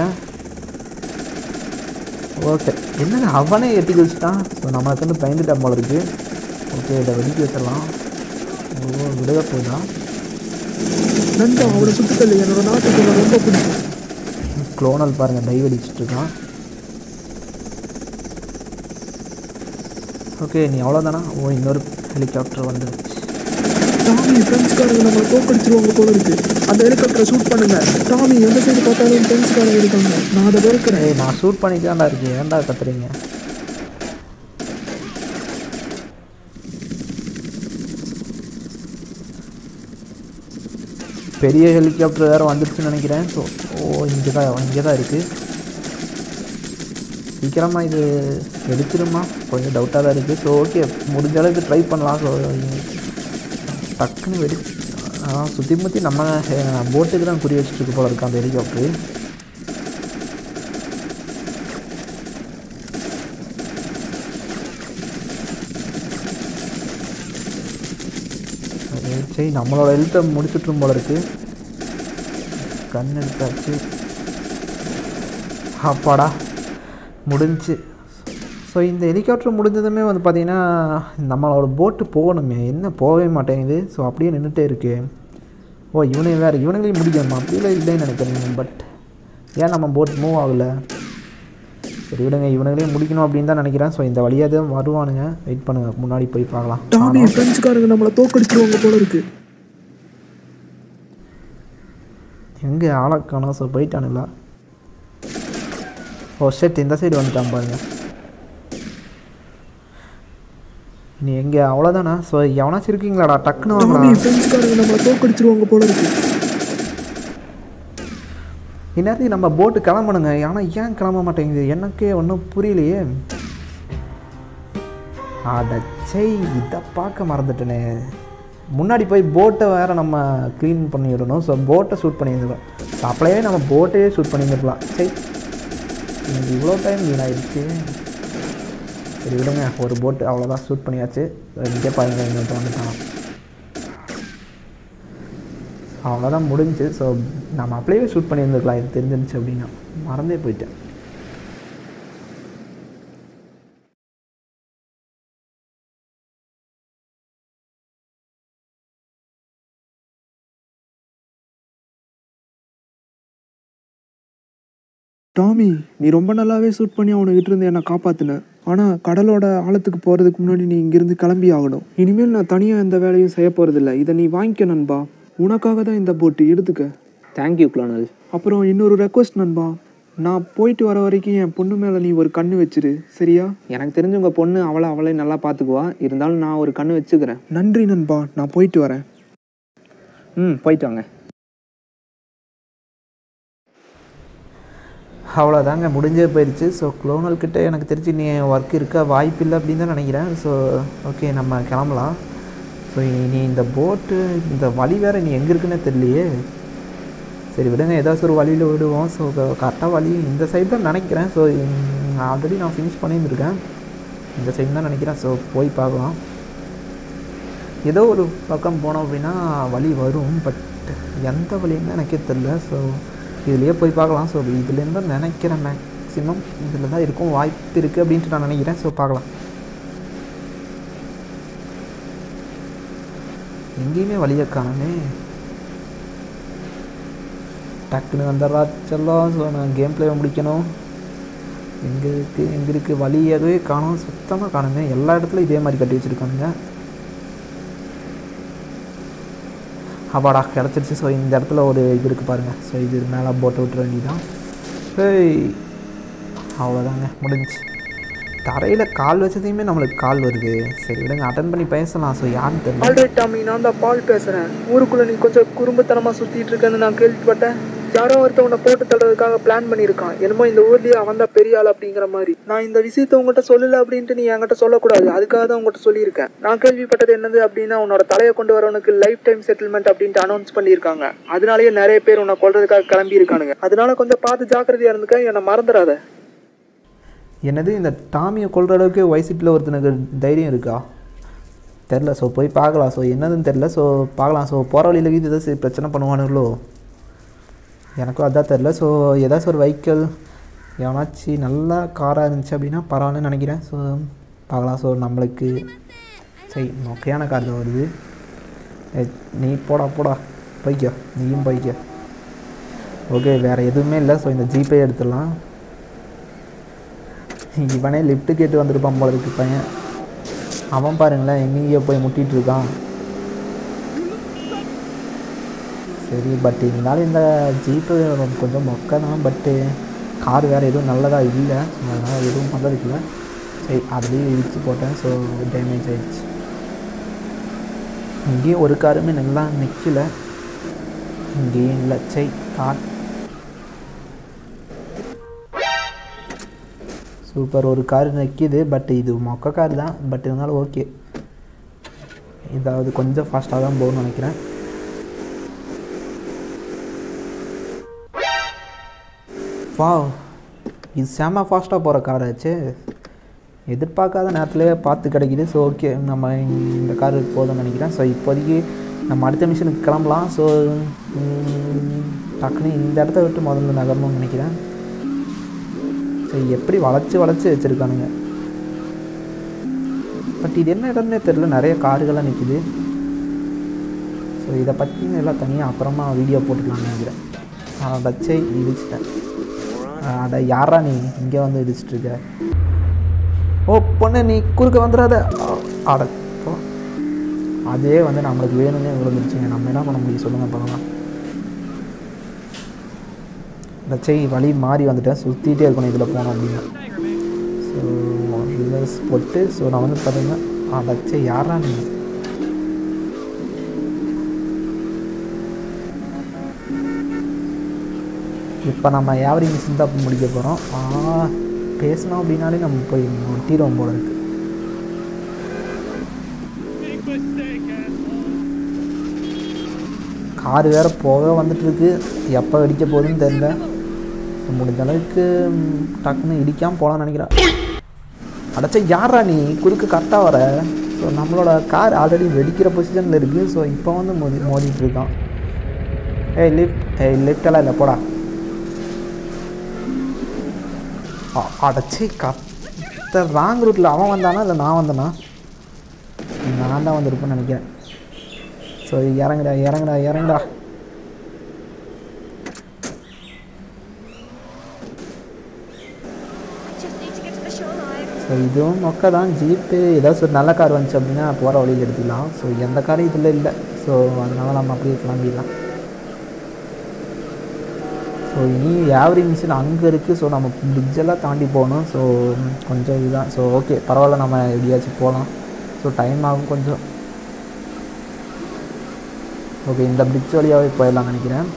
ஓகே என்னங்க அவனே எட்டி குதிச்சிட்டான் ஸோ நம்மளுக்கு வந்து பயந்துட்டான் போல இருக்கு ஓகே இதை வெடிக்க வச்சிடலாம் ஓ விடுக போதா நண்பா அவனை சுட்டுக்கல் என்னோட நாட்டுக்கு எனக்கு ரொம்ப பிடிக்கும் குளோனல் பாருங்கள் டை வெடிச்சிட்டு இருக்கான் ஓகே நீ அவ்வளோதானா ஓ இன்னொரு ஹெலிகாப்டர் வந்துருச்சு டாமி ஃப்ரெண்ட்ஸ்காரங்க நம்மளை தோக்கடிச்சிருவாங்க போல இருக்கு அந்த ஹெலிகாப்டரை ஷூட் பண்ணுங்க டாமி எந்த சைடு பார்த்தாலும் ஃப்ரெண்ட்ஸ்காரங்க இருக்காங்க நான் அதை வெறுக்கிறேன் ஏய் நான் ஷூட் பண்ணிட்டு தான்டா இருக்கேன் ஏன்டா கத்துறீங்க பெரிய ஹெலிகாப்டர் வேறு வந்துருச்சுன்னு நினைக்கிறேன் ஸோ ஓ இங்கே தான் இங்கே தான் இருக்குது சீக்கிரமாக இது வெடிச்சிருமா கொஞ்சம் டவுட்டாக தான் இருக்குது ஸோ ஓகே முடிஞ்ச அளவுக்கு ட்ரை பண்ணலாம் ஸோ டக்குன்னு வெடி சுற்றி முற்றி நம்ம போட்டுக்கு தான் குறி வச்சுட்டு இருக்கு போல இருக்கு அந்த ஹெலிகாப்டரு சரி, சரி நம்மளோட எழுத்தை முடிச்சுட்ரும் போல இருக்கு கண் எடுத்தாச்சு அப்பாடா முடிஞ்சு ஸோ இந்த ஹெலிகாப்டர் முடிஞ்சதுமே வந்து பார்த்திங்கன்னா நம்மளோட போட்டு போகணுமே என்ன போகவே மாட்டேங்குது ஸோ அப்படியே நின்றுட்டே இருக்கு ஓ இவனையும் வேறு இவனுங்களையும் முடிக்கணுமா அப்படிலாம் இல்லைன்னு நினைக்கிறேன் பட் ஏன் நம்ம போட் மூவ் ஆகலை சரி விடுங்க இவனுங்களையும் முடிக்கணும் அப்படின்னு தான் நினைக்கிறேன் ஸோ இந்த வழியாக தான் வருவானுங்க வெயிட் பண்ணுங்க முன்னாடி போய் பார்க்கலாம் டாமி ஃப்ரெண்ட்ஸ்காரங்க நம்மளை தோக்கடிச்சிருவாங்க போல இருக்கு எங்கே ஆளை காணோம் ஸோ போயிட்டானுங்களா ஓ ஷெட் இந்த சைடு வந்துட்டான் பாருங்க நீ எங்கே அவ்வளோதானா ஸோ எவனாச்சும் இருக்கீங்களாடா டக்குன்னு டாமி வாங்கடா ஃப்ரெண்ட்ஸ்காரங்க நம்மளை தோக்கடிச்சிருவாங்க போல இருக்கு இந்நேரத்துக்கு நம்ம போட்டு கிளம்பணுங்க ஆனால் ஏன் கிளம்ப மாட்டேங்குது எனக்கே ஒன்றும் புரியலையே அடச்சை இதை பார்க்க மறந்துட்டேனே முன்னாடி போய் போட்டை வேறு நம்ம க்ளீன் பண்ணிடணும் ஸோ போட்டை ஷூட் பண்ணியிருந்துக்கலாம் ஸோ அப்படியே நம்ம போட்டையே ஷூட் பண்ணியிருந்துக்கலாம் சரி எனக்கு இவ்வளோ டைம் வீணாயிடுச்சு சரி விடுங்க ஒரு போட்டு அவ்வளோதான் ஷூட் பண்ணியாச்சு இங்கே பாருங்க இன்னொருத்த வந்துட்டான் அவ்வளோதான் முடிஞ்சு ஸோ நம்ம அப்படியே ஷூட் பண்ணியிருந்துருக்கலாம் இது தெரிஞ்சிருந்துச்சு அப்படின்னா மறந்தே போயிட்டேன் டாமி நீ ரொம்ப நல்லாவே ஷூட் பண்ணி அவனுக்கிட்ட இருந்து என்னை காப்பாத்தின ஆனால் கடலோட ஆழத்துக்கு போகிறதுக்கு முன்னாடி நீ இங்கிருந்து கிளம்பி ஆகணும் இனிமேல் நான் தனியாக எந்த வேலையும் செய்ய போகிறதில்ல இதை நீ வாங்கிக்க நண்பா உனக்காக தான் இந்த போட்டு எடுத்துக்க தேங்க்யூ குளோனல் அப்புறம் இன்னொரு ரெக்வஸ்ட் நண்பா நான் போயிட்டு வர வரைக்கும் என் பொண்ணு மேலே நீ ஒரு கண்ணு வச்சிரு சரியா எனக்கு தெரிஞ்ச உங்கள் பொண்ணு அவளை அவளே நல்லா பார்த்துக்குவா இருந்தாலும் நான் ஒரு கண்ணு வச்சுக்கிறேன் நன்றி நண்பா நான் போயிட்டு வரேன் ம் போயிட்டு வாங்க அவ்வளோதாங்க முடிஞ்சே போயிடுச்சு ஸோ குளோனல் கிட்ட எனக்கு தெரிஞ்சு நீ ஒர்க் இருக்க வாய்ப்பு இல்லை அப்படின்னு தான் நினைக்கிறேன் ஸோ ஓகே நம்ம கிளம்பலாம் ஸோ நீ இந்த போட்டு இந்த வழி வேறு நீ எங்கே இருக்குன்னே தெரியலையே சரி விடுங்க ஏதாச்சும் ஒரு வழியில் விடுவோம் ஸோ கரெக்டாக வழி இந்த சைடு தான் நினைக்கிறேன் ஸோ ஆல்ரெடி நான் ஃபினிஷ் பண்ணியிருந்திருக்கேன் இந்த சைடு தான் நினைக்கிறேன் ஸோ போய் பார்க்கலாம் ஏதோ ஒரு பக்கம் போனோம் அப்படின்னா வழி வரும் பட் எந்த வழின்னு எனக்கே தெரில ஸோ இதுலேயே போய் பார்க்கலாம் ஸோ இதுலேருந்து தான் நினைக்கிறேன் மேக்ஸிமம் இதில் தான் இருக்கும் வாய்ப்பு இருக்குது அப்படின்ட்டு நான் நினைக்கிறேன் ஸோ பார்க்கலாம் எங்கேயுமே வழியை காணமே டக்குன்னு வந்துடுறா செல்லம் ஸோ நான் கேம் பிளே முடிக்கணும் எங்கே இருக்குது எங்கே இருக்குது வழி எதுவே காணும் சுத்தமாக காணுமே எல்லா இடத்துலையும் இதே மாதிரி கட்டி வச்சுருக்கானுங்க அப்பாடா கிடச்சிருச்சு ஸோ இந்த இடத்துல ஒரு இது இருக்குது பாருங்கள் ஸோ இது மேலே போட்டு விட்டுற வேண்டியதான் ஏய் அவ்வளோதாங்க முடிஞ்சுச்சு தரையில் கால் வச்சதையுமே நம்மளுக்கு கால் வருது சரி விடுங்க அட்டன் பண்ணி பேசலாம் ஸோ யாருன்னு தெரியல ஆல்ரைட் டாமி நான் தான் பால் பேசுகிறேன் ஊருக்குள்ளே நீ கொஞ்சம் குறும்புத்தனமாக சுற்றிட்டு இருக்கேன்னு நான் கேள்விப்பட்டேன் யாரோ ஒருத்தன் உன்னை போட்டு தள்ளுறதுக்காக பிளான் பண்ணியிருக்கான் என்னமோ இந்த ஊர்லேயே அவன் தான் பெரிய ஆள் அப்படிங்கிற மாதிரி நான் இந்த விஷயத்த உங்ககிட்ட சொல்லலை அப்படின்ட்டு நீ என்கிட்ட சொல்லக்கூடாது அதுக்காக தான் உங்ககிட்ட சொல்லியிருக்கேன் நான் கேள்விப்பட்டது என்னது அப்படின்னா உன்னோட தலையை கொண்டு வரவனுக்கு லைஃப் டைம் செட்டில்மெண்ட் அப்படின்ட்டு அனௌன்ஸ் பண்ணியிருக்காங்க அதனாலேயே நிறைய பேர் உன்னை கொல்றதுக்காக கிளம்பி இருக்கானுங்க அதனால கொஞ்சம் பார்த்து ஜாக்கிரதையா இருந்துக்க என்னை மறந்துடாத என்னது இந்த டாமியை கொல்ற அளவுக்கு வயசுட்டில் ஒருத்தனுக்கு தைரியம் இருக்கா தெரில ஸோ போய் பார்க்கலாம் ஸோ என்னதுன்னு தெரில ஸோ பார்க்கலாம் ஸோ போகிற வழியில் இது ஏதாச்சும் பிரச்சனை பண்ணுவானுங்களோ எனக்கும் அதான் தெரில ஸோ ஏதாச்சும் ஒரு வெஹிக்கிள் எவனாச்சும் நல்லா காராக இருந்துச்சு அப்படின்னா பரவாயில்லன்னு நினைக்கிறேன் ஸோ பார்க்கலாம் ஸோ நம்மளுக்கு சரி மொக்கையான கார் தான் வருது ஏய், நீ போடா போடா போய்க்க நீயும் போய்க்க ஓகே வேறு எதுவுமே இல்லை ஸோ இந்த ஜிபே எடுத்துடலாம் இவனே லிஃப்ட்டு கேட்டு வந்திருப்பான் போல இருக்கு பையன் அவன் பாருங்களேன் எங்கேயோ போய் முட்டிட்டு இருக்கான் சரி பட் இருந்தாலும் இந்த ஜீப்பு கொஞ்சம் மொக்க தான் பட்டு கார் வேறு எதுவும் நல்லதாக இல்லை அதனால் எதுவும் பண்ணுறதுக்கு இல்லை சரி அப்படியே இடிச்சு போட்டேன் ஸோ டேமேஜ் ஆயிடுச்சு இங்கேயும் ஒரு காருமே நல்லா நிற்கல இங்கேயும் இல்லை சை கார் சூப்பர் ஒரு கார் நிற்கிது பட் இது மொக்க கார் தான் பட் இருந்தாலும் ஓகே இதாவது கொஞ்சம் ஃபாஸ்ட்டாக தான் போகணும்னு நினைக்கிறேன் வா இது செம ஃபாஸ்ட்டாக போகிற கார் ஆச்சு எதிர்பார்க்காத நேரத்துலேயே பார்த்து கிடைக்குது ஸோ ஓகே நம்ம இங்க- இந்த கார் போதும்னு நினைக்கிறேன் ஸோ இப்போதைக்கு நம்ம அடுத்த மிஷனுக்கு கிளம்பலாம் ஸோ டக்குன்னு இந்த இடத்த விட்டு முதல்ல நகரணும்னு நினைக்கிறேன் சரி எப்படி வளைச்சு வளைச்சு வச்சுருக்கானுங்க பட் இது என்ன இடம்னே தெரில நிறைய காருகள்லாம் நிற்கிது ஸோ இதை பற்றி எல்லாம் தனியாக அப்புறமா வீடியோ போட்டுக்கலாம்னு நினைக்கிறேன் நான் வச்சே இடிச்சிட்டேன் அட யாரா நீ இங்கே வந்து இடிச்சிட்டு இருக்க ஓ பொண்ணு நீ குறுக்க வந்துடாத அ- அட போ. அதே வந்து நம்மளுக்கு வேணும்னே விழுந்துருச்சுங்க நம்ம என்ன பண்ண முடியும் சொல்லுங்கள் பார்க்கலாம் டச்சை வழி மாறி வந்துட்டேன் சுற்றிட்டே இருக்கணும் இதில் போனோம் அப்படின்னா ஸோ ரிவர்ஸ் போட்டு ஸோ நான் வந்து பார்த்தீங்கன்னா ஆ டச்சை யாரா நீ இப்போ நம்ம யாவரி மிஷின் தான் முடிக்க போகிறோம் ஆ பேசணும் அப்படின்னாலே நம்ம போய் ஒட்டிடுவோம் போல இருக்கு கார் வேற போக வந்துட்டு இருக்கு எப்போ வெடிக்க போகுதுன்னு தெரியல முடிஞ்ச அளவுக்கு ம், டக்குன்னு இடிக்காமல் போகலான்னு நினைக்கிறேன் அடைச்சா யாரா நீ குறுக்கு கரெக்டாக வர ஸோ நம்மளோட கார் ஆல்ரெடி வெடிக்கிற பொசிஷனில் இருக்குது ஸோ இப்போ வந்து மோதி மோதிட்டு இருக்கான் ஏய் லிஃப்ட் ஏய் லிஃப்டெல்லாம் இல்லை போடா அ- அடச்சி கத்த ராங் ரூட்டில் அவன் வந்தானா இல்லை நான் வந்தேனா நான் தான் வந்திருப்பேன்னு நினைக்கிறேன் ஸோ இறங்குடா இறங்குடா இறங்குடா Just need to get to the shoreline. So இதுவும் மொக்க தான் ஜீப்பு ஏதாச்சும் ஒரு நல்ல கார் வந்துச்சு அப்படின்னா போகிற வழியில் எடுத்துக்கலாம் ஸோ எந்த காரும் இதில் இல்லை ஸோ அதனால் நம்ம அப்படியே கிளம்பிடலாம் ஸோ ஸோ இனி ஆவரி மிஷின் அங்கே இருக்குது ஸோ நம்ம பிரிட்ஜெல்லாம் தாண்டி போகணும் ஸோ கொஞ்சம் இதுதான் ஸோ ஓகே பரவாயில்ல நம்ம எப்படியாச்சும் போகலாம் ஸோ டைம் ஆகும் கொஞ்சம் ஓகே இந்த பிரிட்ஜ் வழியாகவே போயிடலாம் நினைக்கிறேன்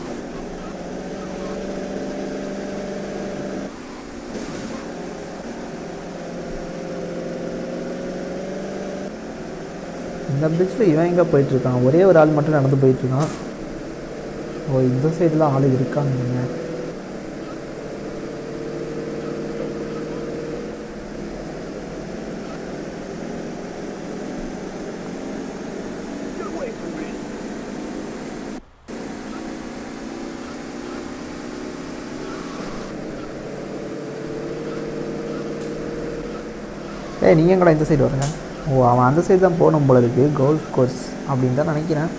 இந்த பிரிட்ஜில் இவன் எங்கே போயிட்டுருக்கான் ஒரே ஒரு ஆள் மட்டும் நடந்து போயிட்டுருக்கான் ஓ இந்த சைடில் ஆள் இருக்காங்க ஏய் நீங்கள் எங்கடா இந்த சைடு வரங்க ஓ அவன் அந்த சைடு தான் போகணும் போல இருக்கு கோல்ஃப் கோர்ஸ் அப்படின்னு தான் நினைக்கிறேன்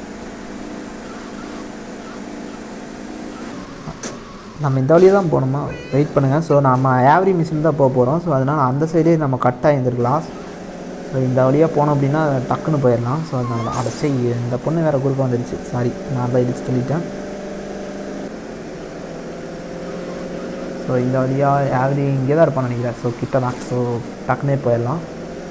நம்ம இந்த வழியாக தான் போகணுமா வெயிட் பண்ணுங்கள் ஸோ நம்ம ஆவரி மிஷின் தான் போக போகிறோம் ஸோ அதனால் அந்த சைடே நம்ம கட் ஆகியிருந்துருக்கலாம் ஸோ இந்த வழியாக போனோம் அப்படின்னா டக்குன்னு போயிடலாம் ஸோ அதனால தான் அடைச்சி இந்த பொண்ணு வேறு குறுக்க வந்துடுச்சு சாரி நான் தான் இடிச்சு சொல்லிட்டேன் ஸோ இந்த வழியாக ஆவரி இங்கே தான் இருப்பான்னு நினைக்கிறேன் ஸோ கிட்ட தான் ஸோ டக்குனே போயிடலாம்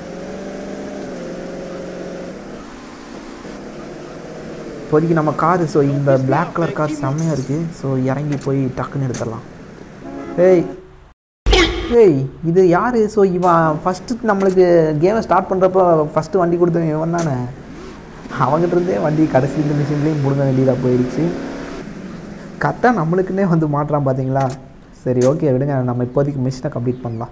இப்போதைக்கு நம்ம காரு ஸோ இந்த Black கலர் கார் செம்மையாக இருக்குது ஸோ இறங்கி போய் டக்குன்னு எடுத்துடலாம் ஏய் ஏய் இது யார் ஸோ இவன் ஃபஸ்ட்டு நம்மளுக்கு கேமை ஸ்டார்ட் பண்ணுறப்போ ஃபஸ்ட்டு வண்டி கொடுத்தவன் இவன் தானே அவங்ககிட்ட இருந்தே வண்டி கடைசி இந்த மிஷின்லேயும் முழுங்க வேண்டியதாக போயிடுச்சு கரெக்டாக நம்மளுக்குன்னே வந்து மாட்டுறான் பார்த்தீங்களா சரி ஓகே விடுங்க நம்ம இப்போதைக்கு மிஷினை கம்ப்ளீட் பண்ணலாம்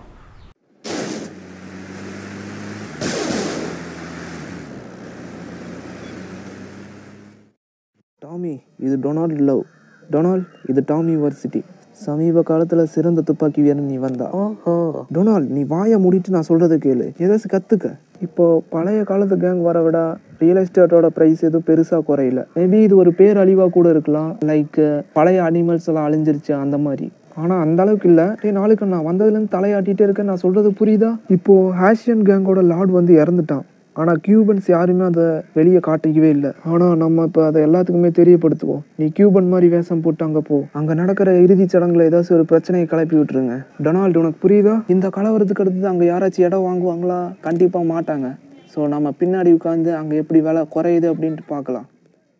டாமி இது டொனால்ட் லவ் டொனால்ட் இது டாமி யூனிவர்சிட்டி சமீப காலத்துல சிறந்த துப்பாக்கி வீரன் நீ வந்தா ஓஹோ டொனால்ட் நீ வாயை மூடிட்டு நான் சொல்றதை கேளு ஏதாச்சும் கத்துக்க இப்போ பழைய காலத்து கேங் வர விட ரியல் எஸ்டேட்டோட ப்ரைஸ் எதுவும் பெருசா குறையல மேபி இது ஒரு பேரழிவா கூட இருக்கலாம் லைக் பழைய அனிமல்ஸ் எல்லாம் அழிஞ்சிருச்சு அந்த மாதிரி ஆனா அந்த அளவுக்கு இல்ல டேய் நாளுக்கு நான் வந்ததுலேருந்து தலையாட்டிட்டே இருக்கேன் நான் சொல்றது புரியுதா இப்போ ஹேஷியன் கேங்கோட லார்ட் வந்து இறந்துட்டான் ஆனா கியூபன்ஸ் யாருமே அதை வெளியே காட்டிக்கவே இல்லை ஆனா நம்ம இப்போ அதை எல்லாத்துக்குமே தெரியப்படுத்துவோம் நீ கியூபன் மாதிரி வேஷம் போட்டு அங்க போ அங்க நடக்கிற இறுதிச் சடங்குல ஏதாச்சும் ஒரு பிரச்சனையை கிளப்பி விட்டுருங்க டொனால்டு உனக்கு புரியுதா இந்த கலவரத்துக்கு அடுத்து அங்க யாராச்சும் இடம் வாங்குவாங்களா கண்டிப்பா மாட்டாங்க ஸோ நம்ம பின்னாடி உட்காந்து அங்க எப்படி விலை குறையுது அப்படின்ட்டு பார்க்கலாம்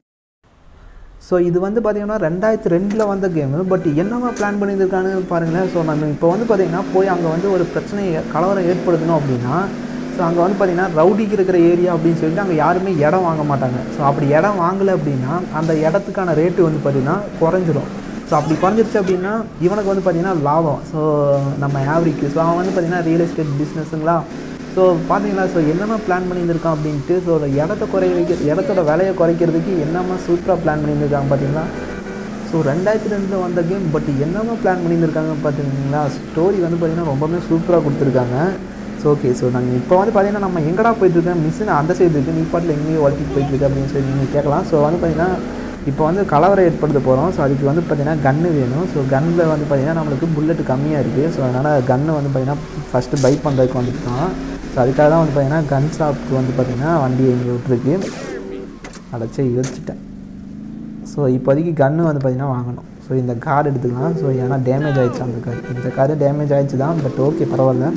ஸோ இது வந்து பார்த்தீங்கன்னா ரெண்டாயிரத்தி ரெண்டில் வந்த கேமு பட் என்னவா பிளான் பண்ணியிருக்கான்னு பாருங்களேன் ஸோ நம்ம இப்போ வந்து பார்த்தீங்கன்னா போய் அங்கே வந்து ஒரு பிரச்சனை கலவரம் ஏற்படுத்தணும் அப்படின்னா ஸோ அங்கே வந்து பார்த்தீங்கன்னா ரவுடிக்கு இருக்கிற ஏரியா அப்படின்னு சொல்லிட்டு அங்கே யாருமே இடம் வாங்க மாட்டாங்க ஸோ அப்படி இடம் வாங்கலை அப்படின்னா அந்த இடத்துக்கான ரேட்டு வந்து பார்த்தீங்கன்னா குறைஞ்சிரும் ஸோ அப்படி குறைஞ்சிருச்சு அப்படின்னா இவனுக்கு வந்து பார்த்தீங்கன்னா லாபம் ஸோ நம்ம ஆவரிக்கு ஸோ அவன் வந்து பார்த்தீங்கன்னா ரியல் எஸ்டேட் பிஸ்னஸுங்களா ஸோ பார்த்தீங்களா ஸோ என்னென்ன பிளான் பண்ணியிருக்கான் அப்படின்ட்டு ஸோ இடத்த குறைய வைக்க இடத்தோட விலையை குறைக்கிறதுக்கு என்னமா சூப்பராக பிளான் பண்ணியிருக்காங்க பார்த்தீங்களா ஸோ ரெண்டாயிரத்தி ரெண்டில் வந்த கேம் பட் என்னமா பிளான் பண்ணியிருக்காங்க பார்த்தீங்களா ஸ்டோரி வந்து பார்த்தீங்கன்னா ரொம்பவே சூப்பராக கொடுத்துருக்காங்க ஸோ ஓகே ஸோ நாங்கள் இப்போ வந்து பார்த்தீங்கன்னா நம்ம எங்கடா போயிட்டுருக்கேன் மிஷின் அந்த சைடு இருக்குது நீ பாட்டில் எங்கேயும் வளர்த்திட்டு போயிட்டுருக்கு அப்படின்னு சொல்லி நீங்கள் கேட்கலாம் ஸோ வந்து பார்த்தீங்கன்னா இப்போ வந்து கலவரம் ஏற்படுத்த போகிறோம் ஸோ அதுக்கு வந்து பார்த்தீங்கன்னா கன்று வேணும் ஸோ கன்னில் வந்து பார்த்தீங்கன்னா நம்மளுக்கு புல்லட் கம்மியாக இருக்குது ஸோ அதனால் கன்று வந்து பார்த்தீங்கன்னா ஃபஸ்ட்டு பை பண்ணுறதுக்கு வந்துருக்கோம் ஸோ அதுக்காக தான் வந்து பார்த்தீங்கன்னா கன் ஷாப்புக்கு வந்து பார்த்தீங்கன்னா வண்டியை இங்கே விட்டுருக்கு அடைச்சி யோசிச்சிட்டேன் ஸோ இப்போதைக்கு கன்று வந்து பார்த்தீங்கன்னா வாங்கணும் ஸோ இந்த கார் எடுத்துக்கலாம் ஸோ ஏன்னா டேமேஜ் ஆயிடுச்சு அந்த கார் இந்த கார் டேமேஜ் ஆயிடுச்சு தான் பட் ஓகே பரவாயில்ல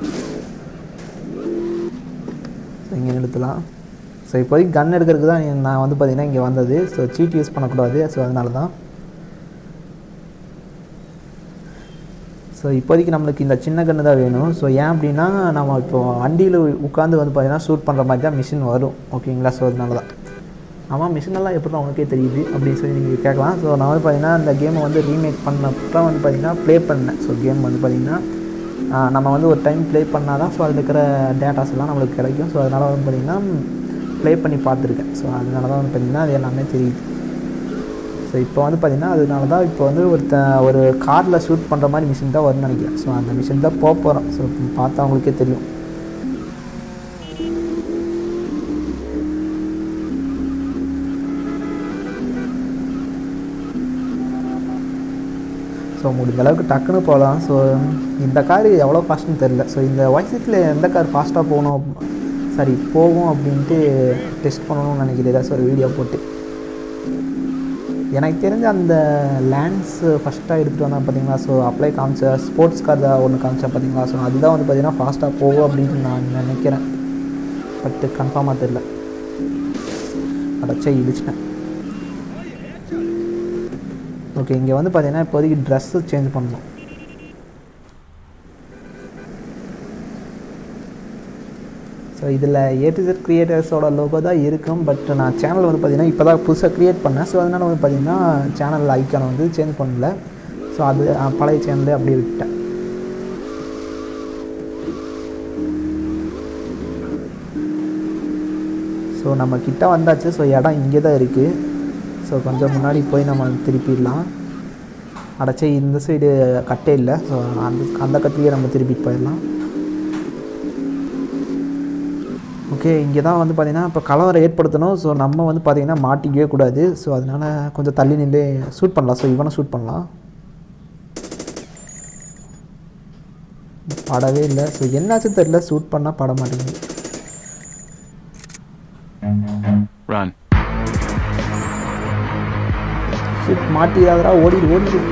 ஸோ இங்கே நிறுத்தலாம் ஸோ இப்போதைக்கு கன் எடுக்கிறதுக்கு தான் நான் வந்து பார்த்தீங்கன்னா இங்கே வந்தது ஸோ சீட் யூஸ் பண்ணக்கூடாது ஸோ அதனால தான் ஸோ இப்போதைக்கு நம்மளுக்கு இந்த சின்ன கன்று தான் வேணும் ஸோ ஏன் அப்படின்னா நம்ம இப்போ வண்டியில் உட்காந்து வந்து பார்த்தீங்கன்னா ஷூட் பண்ணுற மாதிரி தான் மிஷின் வரும் ஓகேங்களா ஸோ அதனால தான் ஆமாம் மிஷினெல்லாம் எப்படி உனக்கே தெரியுது அப்படின்னு சொல்லி நீங்கள் கேட்கலாம் ஸோ நான் வந்து பார்த்தீங்கன்னா இந்த கேமை வந்து ரீமேக் பண்ணப்போ வந்து பார்த்தீங்கன்னா ப்ளே பண்ணேன் ஸோ கேம் வந்து பார்த்தீங்கன்னா ஆஹ் நம்ம வந்து ஒரு டைம் ப்ளே பண்ணால் தான் ஸோ அதில் இருக்கிற டேட்டாஸ் எல்லாம் நம்மளுக்கு கிடைக்கும் ஸோ அதனால் வந்து பார்த்திங்கன்னா ப்ளே பண்ணி பார்த்துருக்கேன் ஸோ அதனால தான் வந்து பார்த்திங்கன்னா அது எல்லாமே தெரியுது ஸோ இப்போ வந்து பார்த்திங்கன்னா அதனால தான் இப்போ வந்து ஒருத்த ஒரு காரில் ஷூட் பண்ணுற மாதிரி மிஷின் தான் வரும்னு நினைக்கிறேன் ஸோ அந்த மிஷின் தான் போக போகிறோம் ஸோ பார்த்தா அவங்களுக்கே தெரியும் ஸோ முடிஞ்ச அளவுக்கு டக்குன்னு போகலாம் ஸோ இந்த கார் எவ்வளோ ஃபாஸ்ட்னு தெரில ஸோ இந்த வயசுல எந்த கார் ஃபாஸ்ட்டாக போகணும் சாரி போகும் அப்படின்ட்டு டெஸ்ட் பண்ணணும்னு நினைக்கிறேன் ஏதாச்சும் ஒரு வீடியோ போட்டு எனக்கு தெரிஞ்ச அந்த லேண்ட்ஸ் ஃபஸ்ட்டாக எடுத்துகிட்டு வந்தால் பார்த்தீங்களா ஸோ அப்ளை காமிச்ச ஸ்போர்ட்ஸ் கார் ஒன்று காமிச்சா பார்த்தீங்களா ஸோ அதுதான் வந்து பார்த்தீங்கன்னா ஃபாஸ்ட்டாக போகும் அப்படின்னு நான் நினைக்கிறேன் பட்டு கன்ஃபார்மாக தெரில அடைச்சே இடிச்சிட்டேன் ஓகே இங்கே வந்து பார்த்தீங்கன்னா இப்போதைக்கு ட்ரெஸ்ஸு சேஞ்ச் பண்ணணும் ஸோ இதில் ஏடிசெட் கிரியேட்டர்ஸோட லோகோ தான் இருக்கும் பட் நான் சேனல் வந்து பார்த்தீங்கன்னா இப்போ தான் புதுசாக க்ரியேட் பண்ணேன் ஸோ அதனால் வந்து பார்த்தீங்கன்னா சேனல் ஐக்கானை வந்து சேஞ்ச் பண்ணல ஸோ அது அஹ், பழைய சேனலே அப்படியே விட்டேன் ஸோ நம்ம கிட்ட வந்தாச்சு ஸோ இடம் இங்கே தான் இருக்குது ஸோ கொஞ்சம் முன்னாடி போய் நம்ம திருப்பிடலாம் அடைச்சே இந்த சைடு கட்டே இல்லை ஸோ அந்த அந்த கட்டிலேயே நம்ம திருப்பிட்டு போயிடலாம் ஓகே இங்கே தான் வந்து பார்த்திங்கன்னா இப்போ கலவரம் ஏற்படுத்தணும் ஸோ நம்ம வந்து பார்த்திங்கன்னா மாட்டிக்கவே கூடாது ஸோ அதனால் கொஞ்சம் தள்ளி நின்று ஷூட் பண்ணலாம் ஸோ இவனை ஷூட் பண்ணலாம் படவே இல்லை ஸோ என்னாச்சும் தெரில ஷூட் பண்ணால் பட மாட்டேங்குது Run. ஷிட் மாட்டிடாதடா ஓடிடு ஓடிடு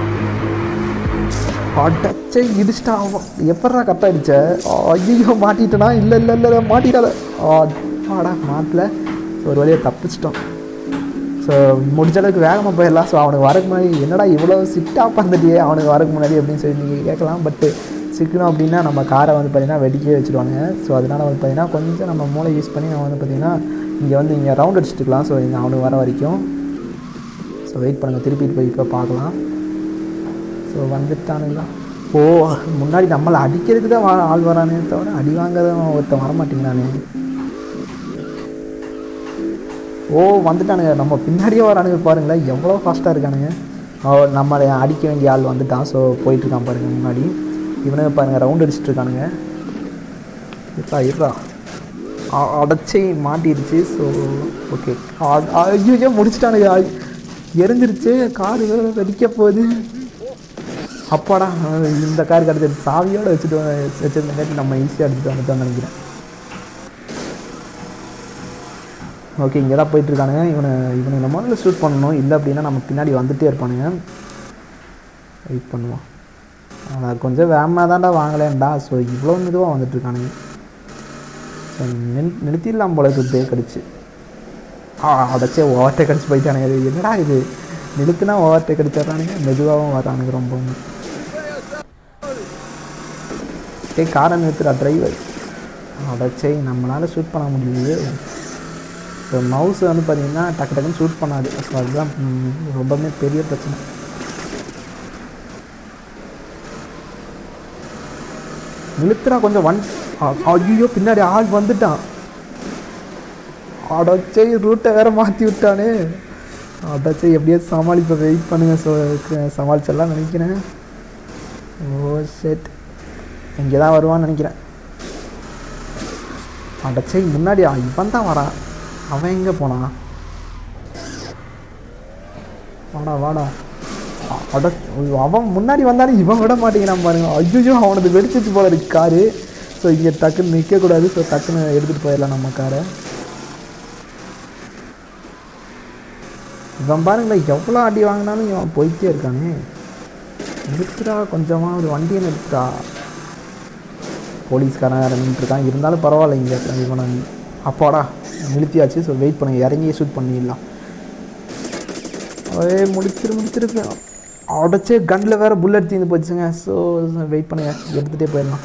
அடச்சே இடிச்சிட்டா அவன் எப்படா கரெக்டாக அடிச்ச ஐயோ மாட்டிட்டனா இல்லை இல்லை இல்லை மாட்டிடாத ஆடா மாட்டல ஒரு வழியாக தப்பிச்சிட்டோம் ஸோ முடிஞ்ச அளவுக்கு வேகமாக போயிடலாம் ஸோ அவனுக்கு வரக்கு முன்னாடி என்னடா இவ்வளோ சிட்டாக பந்துட்டியே அவனுக்கு வரக்கு முன்னாடி அப்படின்னு சொல்லி நீங்கள் கேட்கலாம் பட்டு சிக்கணும் அப்படின்னா நம்ம காரை வந்து பார்த்திங்கன்னா வெடிக்கவே வச்சுருவாங்க ஸோ அதனால் வந்து பார்த்திங்கன்னா கொஞ்சம் நம்ம மூளை யூஸ் பண்ணி நம்ம வந்து பார்த்திங்கன்னா இங்கே வந்து இங்கே ரவுண்ட் அடிச்சுட்டுக்கலாம் ஸோ இங்கே அவனுக்கு வர வரைக்கும் ஸோ வெயிட் பண்ணுங்கள் திருப்பிட்டு போய் இப்போ பார்க்கலாம் ஸோ வந்துட்டானுங்களா ஓ முன்னாடி நம்மளை அடிக்கிறதுக்கு தான் வா- ஆள் வரானே தவிர அடி வாங்கிறவன் ஒருத்தன் வரமாட்டேங்கிறானே ஓ வந்துட்டானுங்க நம்ம பின்னாடியே வரானுங்க பாருங்களேன் எவ்வளோ ஃபாஸ்ட்டாக இருக்கானுங்க அவ- நம்மளை அடிக்க வேண்டிய ஆள் வந்துட்டான் ஸோ போயிட்டுருக்கான் பாருங்கள் முன்னாடி இவனுங்க பாருங்கள் ரவுண்ட் அடிச்சிட்டு இருக்கானுங்க இருடா இருடா அ- அடைச்சி மாட்டிடுச்சு ஸோ ஓகே ஐயோ முடிச்சிட்டானுங்க ஐ- எரிஞ்சிருச்சு காரு வேற வெடிக்க போகுது அப்பாடா அஹ் இந்த கார் கிடச்சிட்டு சாவியோடு வச்சுட்டு வ- வச்சிருந்தங்காட்டி நம்ம ஈஸியாக எடுத்துகிட்டு வந்துட்டோம்னு நினைக்கிறேன் ஓகே இங்கே தான் போயிட்டுருக்கானுங்க இவனை இவனை நம்ம முதல்ல ஷூட் பண்ணணும் இல்லை அப்படின்னா நம்ம பின்னாடி வந்துட்டே இருப்பானுங்க வெயிட் பண்ணுவோம் அவன் கொஞ்சம் வேகமாக தான்டா வாங்கலேன்டா ஸோ இவ்வளோ மெதுவாக வந்துட்டுருக்கானுங்க ஸோ நின் நிறுத்திடலாம் போல இருக்கு பிரேக் அடிச்சு ஆ அடைச்சே ஓவர்டேக் அடிச்சு போயிட்டானுங்க இது என்னடா இது நிறுத்தினா ஓவர்டேக் அடிச்சிடுறானுங்க மெதுவாகவும் வரானுங்க ரொம்ப ஏ காரை நிறுத்துறா டிரைவர் அடைச்சே நம்மளால் ஷூட் பண்ண முடியலையே இப்போ மவுஸ் வந்து பார்த்தீங்கன்னா டக்கு டக்குன்னு ஷூட் பண்ணாது ஸோ அதுதான் ம், ரொம்பவுமே பெரிய பிரச்சனை நிறுத்துறா கொஞ்சம் வன் ஐயோ பின்னாடி ஆள் வந்துட்டான் அடச்சை ரூட்டை வேற மாற்றி விட்டானே அடச்சை எப்படியோ சமாளிப்ப வெயிட் பண்ணுங்க ஸோ சமாளிச்சிடலாம் நினைக்கிறேன் ஓ ஷெட் இங்கே தான் வருவான்னு நினைக்கிறேன் அடச்சை முன்னாடி ஆ, இவன் தான் வரான் அவன் எங்கே போனான் வாடா வாடா அ- அட அவன் முன்னாடி வந்தாலும் இவன் விட மாட்டேங்கிறான் பாருங்க ஐயோ அவனது வெடிச்சிச்சு போல இருக்கு காரு ஸோ இங்கே டக்குன்னு நிற்கக்கூடாது ஸோ டக்குன்னு எடுத்துகிட்டு போயிடலாம் நம்ம காரை இவன் பாருங்களேன் எவ்வளோ அடி வாங்கினாலும் இவன் போயிட்டே இருக்கானே நிறுத்துடா கொஞ்சமாக ஒரு வண்டியை நிறுத்துடா போலீஸ்காரன் வேறு நின்றுருக்கான் இருந்தாலும் பரவாயில்ல இங்கே இவனை அப்பாடா நிறுத்தியாச்சு ஸோ வெயிட் பண்ணுங்க இறங்கி ஷூட் பண்ணிடலாம் ஏ முடிச்சிரு முடிச்சிருக்கு உடச்சே கன்னில் வேறு புல்லட் தீர்ந்து போச்சுங்க ஸோ வெயிட் பண்ணுங்க எடுத்துகிட்டே போயிடலாம்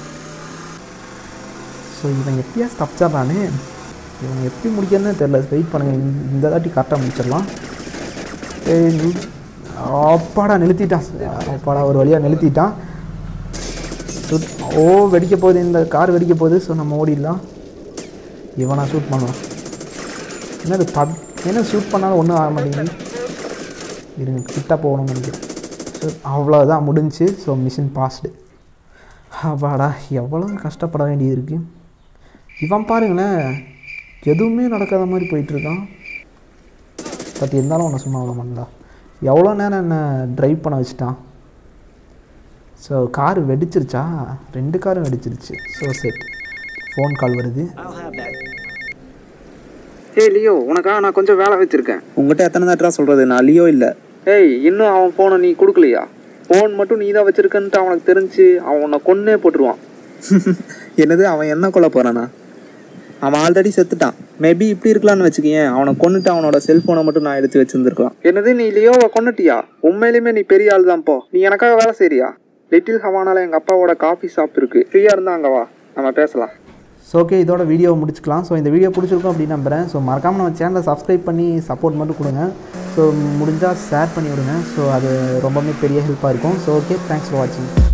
ஸோ இவன் எப்படியாச்சும் தப்பிச்சிட்றானே இவன் எப்படி முடிக்கிறதுன்னு தெரில வெயிட் பண்ணுங்க இந்த- இந்த தாட்டி கரெக்டாக முடிச்சிடலாம் ஏய் நி- அப்பாடா நிறுத்திட்டான் அப்பாடா ஒரு வழியாக நிறுத்திட்டான் சுட் ஓ வெடிக்க போகுது இந்த கார் வெடிக்க போகுது ஸோ நம்ம ஓடிடலாம் இவனா ஷூட் பண்ணலாம் என்னது பத் என்ன ஷூட் பண்ணாலும் ஒன்றும் ஆக மாட்டேங்குது இருங்க கிட்ட போகணும்னு நினைக்கிறேன் ஸோ அவ்வளோதான் முடிஞ்சு ஸோ மிஷின் பாஸ்டு அப்பாடா எவ்வளோ கஷ்டப்பட வேண்டியது இருக்கு இவன் பாருங்களேன் எதுவுமே நடக்காத மாதிரி போயிட்டுருக்கான் பட் இருந்தாலும் உன்னை சும்மா விட மாட்டா எவ்வளோ நேரம் என்ன ட்ரைவ் பண்ண வச்சுட்டான் ஸோ கார் வெடிச்சிருச்சா ரெண்டு காரும் வெடிச்சிருச்சு ஸோ செட் ஃபோன் கால் வருது ஏய் லியோ உனக்காக நான் கொஞ்சம் வேலை வச்சிருக்கேன் உங்ககிட்ட எத்தனை தாட்டா சொல்கிறது நான் லியோ இல்லை ஏய் இன்னும் அவன் ஃபோனை நீ கொடுக்கலையா ஃபோன் மட்டும் நீ தான் வச்சிருக்கன்ட்டு அவனுக்கு தெரிஞ்சு அவன் உன்னை கொன்னே போட்டுருவான் என்னது அவன் என்ன கொல்ல போறானா அவன் ஆல்ரெடி செத்துட்டான் மேபி இப்படி இருக்கலாம்னு வச்சுக்கேன் அவனை கொன்னுட்டு அவனோட செல்போனை மட்டும் நான் எடுத்து வச்சிருந்துருக்கலாம் என்னது நீ லியோவை கொன்னுட்டியா உண்மையிலுமே நீ பெரிய ஆள் தான் போ நீ எனக்காக வேலை செய்றியா லிட்டில் ஹவானால எங்கள் அப்பாவோட காஃபி ஷாப் இருக்கு ஃப்ரீயாக இருந்தா அங்கே வா நம்ம பேசலாம் ஸோ ஓகே இதோட வீடியோ முடிச்சுக்கலாம் ஸோ இந்த வீடியோ பிடிச்சிருக்கும் அப்படின்னு நம்புகிறேன் ஸோ மறக்காமல் நம்ம சேனலை சப்ஸ்கிரைப் பண்ணி சப்போர்ட் மட்டும் கொடுங்க ஸோ முடிஞ்சால் ஷேர் பண்ணி விடுங்க ஸோ அது ரொம்பவுமே பெரிய ஹெல்ப்பாக இருக்கும் ஸோ ஓகே தேங்க்ஸ் ஃபார் வாட்சிங்